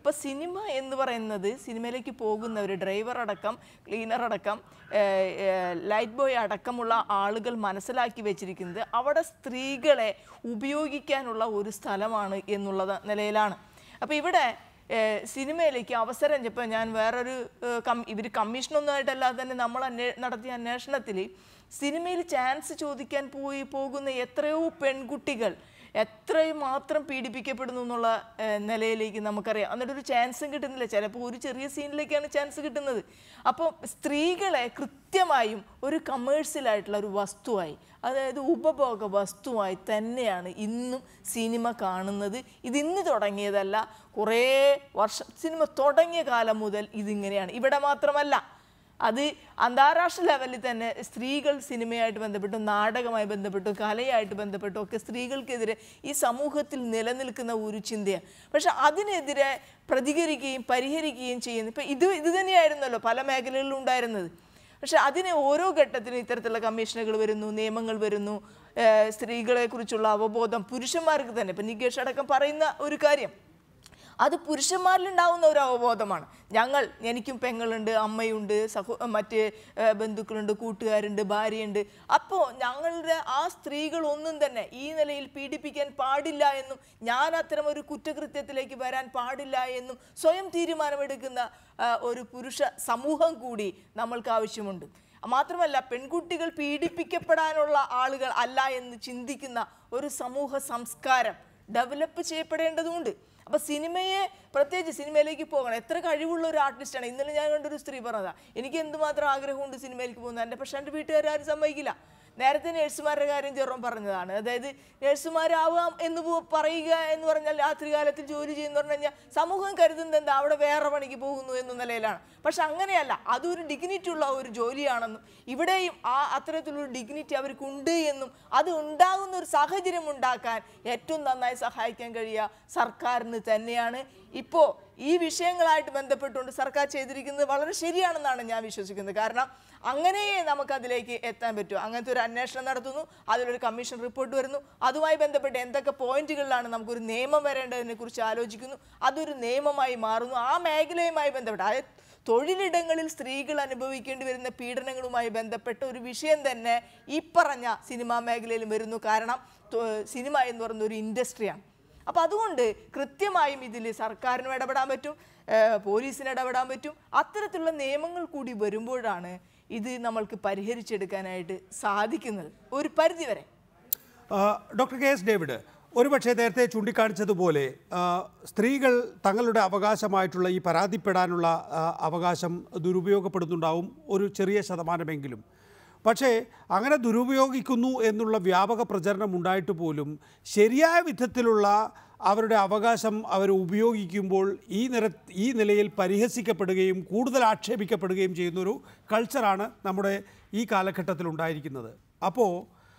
ഇപ്പൊ സിനിമ എന്ന് പറയുന്നത് സിനിമയിലേക്ക് പോകുന്നവർ ഡ്രൈവർ അടക്കം ക്ലീനർ അടക്കം ഏഹ്, ഏഹ്, ലൈറ്റ് ബോയ് അടക്കമുള്ള ആളുകൾ മനസ്സിലാക്കി വെച്ചിരിക്കുന്നത് അവിടെ സ്ത്രീകളെ ഉപയോഗിക്കാനുള്ള ഒരു സ്ഥലമാണ് എന്നുള്ള നിലയിലാണ് അപ്പോൾ ഇവിടെ ഏഹ്, സിനിമയിലേക്ക് അവസരം ഇപ്പോൾ ഞാൻ വേറൊരു ഏഹ്, കം ഇവർ കമ്മീഷനൊന്നുമായിട്ടല്ലാതെ തന്നെ നമ്മൾ അന്വേ നടത്തിയ അന്വേഷണത്തിൽ സിനിമയിൽ ചാൻസ് ചോദിക്കാൻ പോയി പോകുന്ന എത്രയോ പെൺകുട്ടികൾ എത്രയും മാത്രം പീഡിപ്പിക്കപ്പെടുന്നു എന്നുള്ള ഏഹ്, നിലയിലേക്ക് നമുക്കറിയാം എന്നിട്ട് ഒരു ചാൻസും കിട്ടുന്നില്ല ചിലപ്പോൾ ഒരു ചെറിയ സീനിലേക്കാണ് ചാൻസ് കിട്ടുന്നത് അപ്പോൾ സ്ത്രീകളെ കൃത്യമായും ഒരു കമേഴ്സ്യലായിട്ടുള്ള ഒരു വസ്തുവായി അതായത് ഉപഭോഗ വസ്തുവായി തന്നെയാണ് ഇന്നും സിനിമ കാണുന്നത് ഇത് ഇന്ന് തുടങ്ങിയതല്ല കുറേ വർഷം സിനിമ തുടങ്ങിയ കാലം മുതൽ ഇതിങ്ങനെയാണ് ഇവിടെ മാത്രമല്ല അത് അന്താരാഷ്ട്ര ലെവലിൽ തന്നെ സ്ത്രീകൾ സിനിമയായിട്ട് ബന്ധപ്പെട്ടും നാടകമായി ബന്ധപ്പെട്ടും കലയായിട്ട് ബന്ധപ്പെട്ടും ഒക്കെ സ്ത്രീകൾക്കെതിരെ ഈ സമൂഹത്തിൽ നിലനിൽക്കുന്ന ഒരു ചിന്തയാണ് പക്ഷെ അതിനെതിരെ പ്രതികരിക്കുകയും പരിഹരിക്കുകയും ചെയ്യുന്നു ഇപ്പം ഇത് ഇത് തന്നെയായിരുന്നല്ലോ പല മേഖലകളിലും ഉണ്ടായിരുന്നത് പക്ഷെ അതിന് ഓരോ ഘട്ടത്തിലും ഇത്തരത്തിലുള്ള കമ്മീഷനുകൾ വരുന്നു നിയമങ്ങൾ വരുന്നു ഏഹ് സ്ത്രീകളെക്കുറിച്ചുള്ള അവബോധം പുരുഷന്മാർക്ക് തന്നെ ഇപ്പം നികേഷ് അടക്കം പറയുന്ന ഒരു കാര്യം അത് പുരുഷന്മാരിലുണ്ടാവുന്ന ഒരു അവബോധമാണ് ഞങ്ങൾ എനിക്കും പെങ്ങളുണ്ട് അമ്മയുണ്ട് സഹോ മറ്റ് ഏഹ്, ബന്ധുക്കളുണ്ട് കൂട്ടുകാരുണ്ട് ഭാര്യയുണ്ട് അപ്പോൾ ഞങ്ങളുടെ ആ സ്ത്രീകൾ ഒന്നും തന്നെ ഈ നിലയിൽ പീഡിപ്പിക്കാൻ പാടില്ല എന്നും ഞാൻ അത്തരം ഒരു കുറ്റകൃത്യത്തിലേക്ക് വരാൻ പാടില്ല എന്നും സ്വയം തീരുമാനമെടുക്കുന്ന ആ, ഒരു പുരുഷ സമൂഹം കൂടി നമ്മൾക്ക് ആവശ്യമുണ്ട് മാത്രമല്ല പെൺകുട്ടികൾ പീഡിപ്പിക്കപ്പെടാനുള്ള ആളുകൾ അല്ല എന്ന് ചിന്തിക്കുന്ന ഒരു സമൂഹ സംസ്കാരം ഡെവലപ്പ് ചെയ്യപ്പെടേണ്ടതുണ്ട് അപ്പൊ സിനിമയെ പ്രത്യേകിച്ച് സിനിമയിലേക്ക് പോകണം എത്ര കഴിവുള്ള ഒരു ആർട്ടിസ്റ്റാണ് ഇന്നലെ ഞാൻ കണ്ടൊരു സ്ത്രീ പറഞ്ഞതാ എനിക്ക് എന്തുമാത്രം ആഗ്രഹമുണ്ട് സിനിമയിലേക്ക് പോകുന്നത് എൻ്റെ പക്ഷേ എൻ്റെ വീട്ടുകാരും സമ്മതിക്കില്ല നേരത്തെ നഴ്സുമാരുടെ കാര്യം ചെറുപ്പം പറഞ്ഞതാണ് അതായത് നഴ്സുമാരാവാം എന്ന് പോ- പറയുക എന്ന് പറഞ്ഞാൽ രാത്രികാലത്തിൽ ജോലി ചെയ്യുന്ന പറഞ്ഞു കഴിഞ്ഞാൽ സമൂഹം കരുതുന്നത് എന്താ അവിടെ വേറെ പണിക്ക് പോകുന്നു എന്ന നിലയിലാണ് പക്ഷെ അങ്ങനെയല്ല അതൊരു ഡിഗ്നിറ്റി ഉള്ള ഒരു ജോലിയാണെന്നും ഇവിടെയും ആ അത്തരത്തിലുള്ള ഡിഗ്നിറ്റി അവർക്കുണ്ട് എന്നും അത് ഉണ്ടാകുന്ന ഒരു സാഹചര്യം ഉണ്ടാക്കാൻ ഏറ്റവും നന്നായി സഹായിക്കാൻ കഴിയുക സർക്കാരിന് തന്നെയാണ് ഇപ്പോൾ ഈ വിഷയങ്ങളായിട്ട് ബന്ധപ്പെട്ടുകൊണ്ട് സർക്കാർ ചെയ്തിരിക്കുന്നത് വളരെ ശരിയാണെന്നാണ് ഞാൻ വിശ്വസിക്കുന്നത് കാരണം അങ്ങനെയേ നമുക്കതിലേക്ക് എത്താൻ പറ്റൂ അങ്ങനത്തെ ഒരു അന്വേഷണം നടത്തുന്നു അതിലൊരു കമ്മീഷൻ റിപ്പോർട്ട് വരുന്നു അതുമായി ബന്ധപ്പെട്ട് എന്തൊക്കെ പോയിന്റുകളിലാണ് നമുക്കൊരു നിയമം വരേണ്ടതിനെ കുറിച്ച് ആലോചിക്കുന്നു അതൊരു നിയമമായി മാറുന്നു ആ മേഖലയുമായി ബന്ധപ്പെട്ട് അതായത് തൊഴിലിടങ്ങളിൽ സ്ത്രീകൾ അനുഭവിക്കേണ്ടി വരുന്ന പീഡനങ്ങളുമായി ബന്ധപ്പെട്ട ഒരു വിഷയം തന്നെ ഈ പറഞ്ഞ സിനിമാ മേഖലയിലും വരുന്നു കാരണം തൊ- സിനിമ എന്ന് പറയുന്ന ഒരു ഇൻഡസ്ട്രിയാണ് അപ്പോൾ അതുകൊണ്ട് കൃത്യമായും ഇതിൽ സർക്കാരിനും ഇടപെടാൻ പറ്റും ഏഹ് പോലീസിന് ഇടപെടാൻ പറ്റും അത്തരത്തിലുള്ള നിയമങ്ങൾ കൂടി വരുമ്പോഴാണ് ഇത് നമ്മൾക്ക് പരിഹരിച്ചെടുക്കാനായിട്ട് സാധിക്കുന്നത് ഒരു പരിധിവരെ ആ, ഡോക്ടർ കെ എസ് ഡേവിഡ് ഒരുപക്ഷെ നേരത്തെ ചൂണ്ടിക്കാണിച്ചതുപോലെ ആ, സ്ത്രീകൾ തങ്ങളുടെ അവകാശമായിട്ടുള്ള ഈ പരാതിപ്പെടാനുള്ള ആ, അവകാശം ദുരുപയോഗപ്പെടുന്നുണ്ടാവും ഒരു ചെറിയ ശതമാനമെങ്കിലും പക്ഷേ അങ്ങനെ ദുരുപയോഗിക്കുന്നു എന്നുള്ള വ്യാപക പ്രചരണം ഉണ്ടായിട്ട് പോലും ശരിയായ വിധത്തിലുള്ള അവരുടെ അവകാശം അവർ ഉപയോഗിക്കുമ്പോൾ ഈ നിര ഈ നിലയിൽ പരിഹസിക്കപ്പെടുകയും കൂടുതൽ ആക്ഷേപിക്കപ്പെടുകയും ചെയ്യുന്നൊരു കൾച്ചറാണ് നമ്മുടെ ഈ കാലഘട്ടത്തിൽ ഉണ്ടായിരിക്കുന്നത് അപ്പോൾ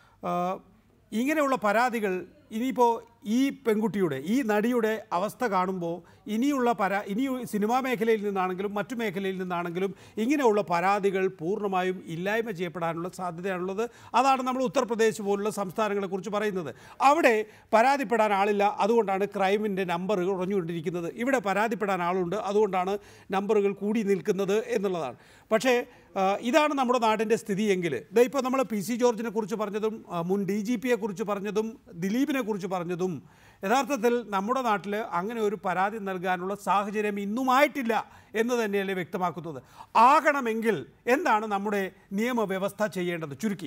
ഇങ്ങനെയുള്ള പരാതികൾ ഇനിയിപ്പോൾ ഈ പെൺകുട്ടിയുടെ ഈ നടിയുടെ അവസ്ഥ കാണുമ്പോൾ ഇനിയുള്ള പരാ ഇനി സിനിമാ മേഖലയിൽ നിന്നാണെങ്കിലും മറ്റു മേഖലയിൽ നിന്നാണെങ്കിലും ഇങ്ങനെയുള്ള പരാതികൾ പൂർണ്ണമായും ഇല്ലായ്മ ചെയ്യപ്പെടാനുള്ള സാധ്യതയാണുള്ളത് അതാണ് നമ്മൾ ഉത്തർപ്രദേശ് പോലുള്ള സംസ്ഥാനങ്ങളെക്കുറിച്ച് പറയുന്നത് അവിടെ പരാതിപ്പെടാൻ ആളില്ല അതുകൊണ്ടാണ് ക്രൈമിൻ്റെ നമ്പർ കുറഞ്ഞുകൊണ്ടിരിക്കുന്നത് ഇവിടെ പരാതിപ്പെടാൻ ആളുണ്ട് അതുകൊണ്ടാണ് നമ്പറുകൾ കൂടി നിൽക്കുന്നത് എന്നുള്ളതാണ് പക്ഷേ ആ, ഇതാണ് നമ്മുടെ നാടിൻ്റെ സ്ഥിതിയെങ്കിൽ ദേ ഇപ്പോൾ നമ്മൾ പി സി ജോർജിനെ കുറിച്ച് പറഞ്ഞതും ആ, മുൻ ഡി ജി പിയെ കുറിച്ച് പറഞ്ഞതും ദിലീപിനെ കുറിച്ച് പറഞ്ഞതും യഥാർത്ഥത്തിൽ നമ്മുടെ നാട്ടിൽ അങ്ങനെ ഒരു പരാതി നൽകാനുള്ള സാഹചര്യം ഇന്നുമായിട്ടില്ല എന്ന് തന്നെയല്ലേ വ്യക്തമാക്കുന്നത് ആകണമെങ്കിൽ എന്താണ് നമ്മുടെ നിയമവ്യവസ്ഥ ചെയ്യേണ്ടത് ചുരുക്കി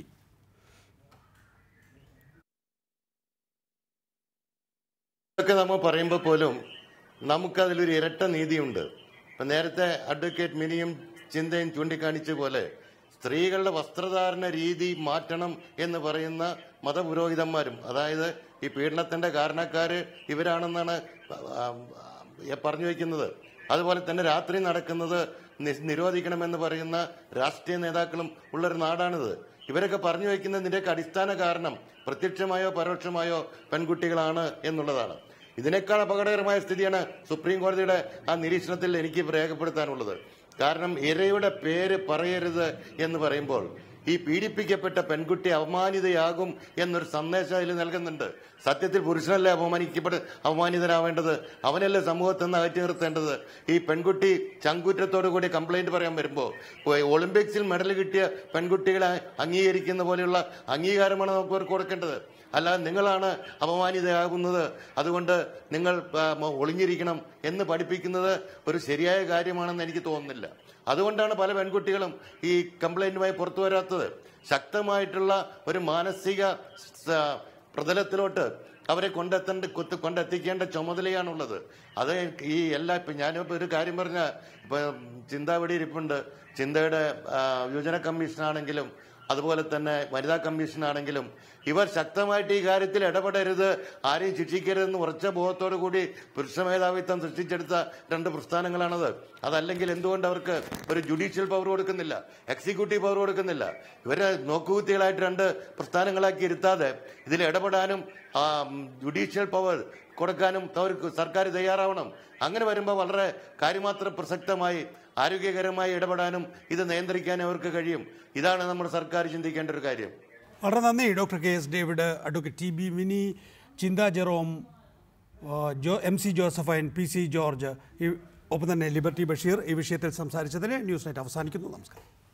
ഇതൊക്കെ നമ്മൾ പറയുമ്പോൾ പോലും നമുക്കതിലൊരു ഇരട്ട നീതിയുണ്ട് ഇപ്പം നേരത്തെ അഡ്വക്കേറ്റ് മിനിയും ചിന്തയും ചൂണ്ടിക്കാണിച്ച പോലെ സ്ത്രീകളുടെ വസ്ത്രധാരണ രീതി മാറ്റണം എന്ന് പറയുന്ന മതപുരോഹിതന്മാരും അതായത് ഈ പീഡനത്തിന്റെ കാരണക്കാര് ഇവരാണെന്നാണ് ആ, ആ, പറഞ്ഞു വയ്ക്കുന്നത് അതുപോലെ തന്നെ രാത്രി നടക്കുന്നത് നി- നിരോധിക്കണമെന്ന് പറയുന്ന രാഷ്ട്രീയ നേതാക്കളും ഉള്ളൊരു നാടാണിത് ഇവരൊക്കെ പറഞ്ഞു വയ്ക്കുന്നതിൻ്റെയൊക്കെ അടിസ്ഥാന കാരണം പ്രത്യക്ഷമായോ പരോക്ഷമായോ പെൺകുട്ടികളാണ് എന്നുള്ളതാണ് ഇതിനേക്കാൾ അപകടകരമായ സ്ഥിതിയാണ് സുപ്രീം കോടതിയുടെ ആ നിരീക്ഷണത്തിൽ എനിക്ക് രേഖപ്പെടുത്താനുള്ളത് കാരണം ഇരയുടെ പേര് പറയരുത് എന്ന് പറയുമ്പോൾ ഈ പീഡിപ്പിക്കപ്പെട്ട പെൺകുട്ടി അപമാനിതയാകും എന്നൊരു സന്ദേശം അതിൽ നൽകുന്നുണ്ട് സത്യത്തിൽ പുരുഷനല്ലേ അപമാനിക്കപ്പെട്ട് അപമാനിതനാവേണ്ടത് അവനല്ലേ സമൂഹത്തിൽ നിന്ന് അകറ്റി നിർത്തേണ്ടത് ഈ പെൺകുട്ടി ചങ്കൂറ്റത്തോടു കൂടി കംപ്ലൈന്റ് പറയാൻ വരുമ്പോൾ ഒളിമ്പിക്സിൽ മെഡൽ കിട്ടിയ പെൺകുട്ടികളെ അംഗീകരിക്കുന്ന പോലെയുള്ള അംഗീകാരമാണ് നമുക്ക് അവർക്ക് കൊടുക്കേണ്ടത് അല്ലാതെ നിങ്ങളാണ് അപമാനിതയാകുന്നത് അതുകൊണ്ട് നിങ്ങൾ ആ, മ- ഒളിഞ്ഞിരിക്കണം എന്ന് പഠിപ്പിക്കുന്നത് ഒരു ശരിയായ കാര്യമാണെന്ന് എനിക്ക് തോന്നുന്നില്ല അതുകൊണ്ടാണ് പല പെൺകുട്ടികളും ഈ കംപ്ലൈന്റുമായി പുറത്തു വരാത്തത് ശക്തമായിട്ടുള്ള ഒരു മാനസിക സ- പ്രതലത്തിലോട്ട് അവരെ കൊണ്ടെത്തേണ്ട കൊത്ത് കൊണ്ടെത്തിക്കേണ്ട ചുമതലയാണുള്ളത് അത് ഈ എല്ലാ ഇപ്പം ഞാനിപ്പോൾ ഒരു കാര്യം പറഞ്ഞ ഇപ്പം ചിന്താവിടി ഇരിപ്പുണ്ട് ചിന്തയുടെ ആ, യുവജന കമ്മീഷനാണെങ്കിലും അതുപോലെ തന്നെ വനിതാ കമ്മീഷനാണെങ്കിലും ഇവർ ശക്തമായിട്ട് ഈ കാര്യത്തിൽ ഇടപെടരുത് ആരെയും ശിക്ഷിക്കരുതെന്ന് ഉറച്ച ബോധത്തോടു കൂടി പുരുഷ മേധാവിത്വം സൃഷ്ടിച്ചെടുത്ത രണ്ട് പ്രസ്ഥാനങ്ങളാണത് അതല്ലെങ്കിൽ എന്തുകൊണ്ട് അവർക്ക് ഒരു ജുഡീഷ്യൽ പവർ കൊടുക്കുന്നില്ല എക്സിക്യൂട്ടീവ് പവർ കൊടുക്കുന്നില്ല ഇവരെ നോക്കുകുത്തികളായിട്ട് രണ്ട് പ്രസ്ഥാനങ്ങളാക്കി ഇരുത്താതെ ഇതിൽ ഇടപെടാനും ആ, ജുഡീഷ്യൽ പവർ കൊടുക്കാനും അവർക്ക് സർക്കാർ തയ്യാറാവണം അങ്ങനെ വരുമ്പോൾ വളരെ കാര്യമാത്ര പ്രസക്തമായി ആരോഗ്യകരമായി ഇടപെടാനും ഇത് നിയന്ത്രിക്കാനും അവർക്ക് കഴിയും ഇതാണ് നമ്മുടെ സർക്കാർ ചിന്തിക്കേണ്ട ഒരു കാര്യം വളരെ നന്ദി doctor K S David advocate T B Mini Chintha Jerome ആ, ജോ M C Josephine P C George ഈ ഒപ്പം തന്നെ ലിബർട്ടി ബഷീർ ഈ വിഷയത്തിൽ സംസാരിച്ചതിന് ന്യൂസ് നൈറ്റ് അവസാനിക്കുന്നു നമസ്കാരം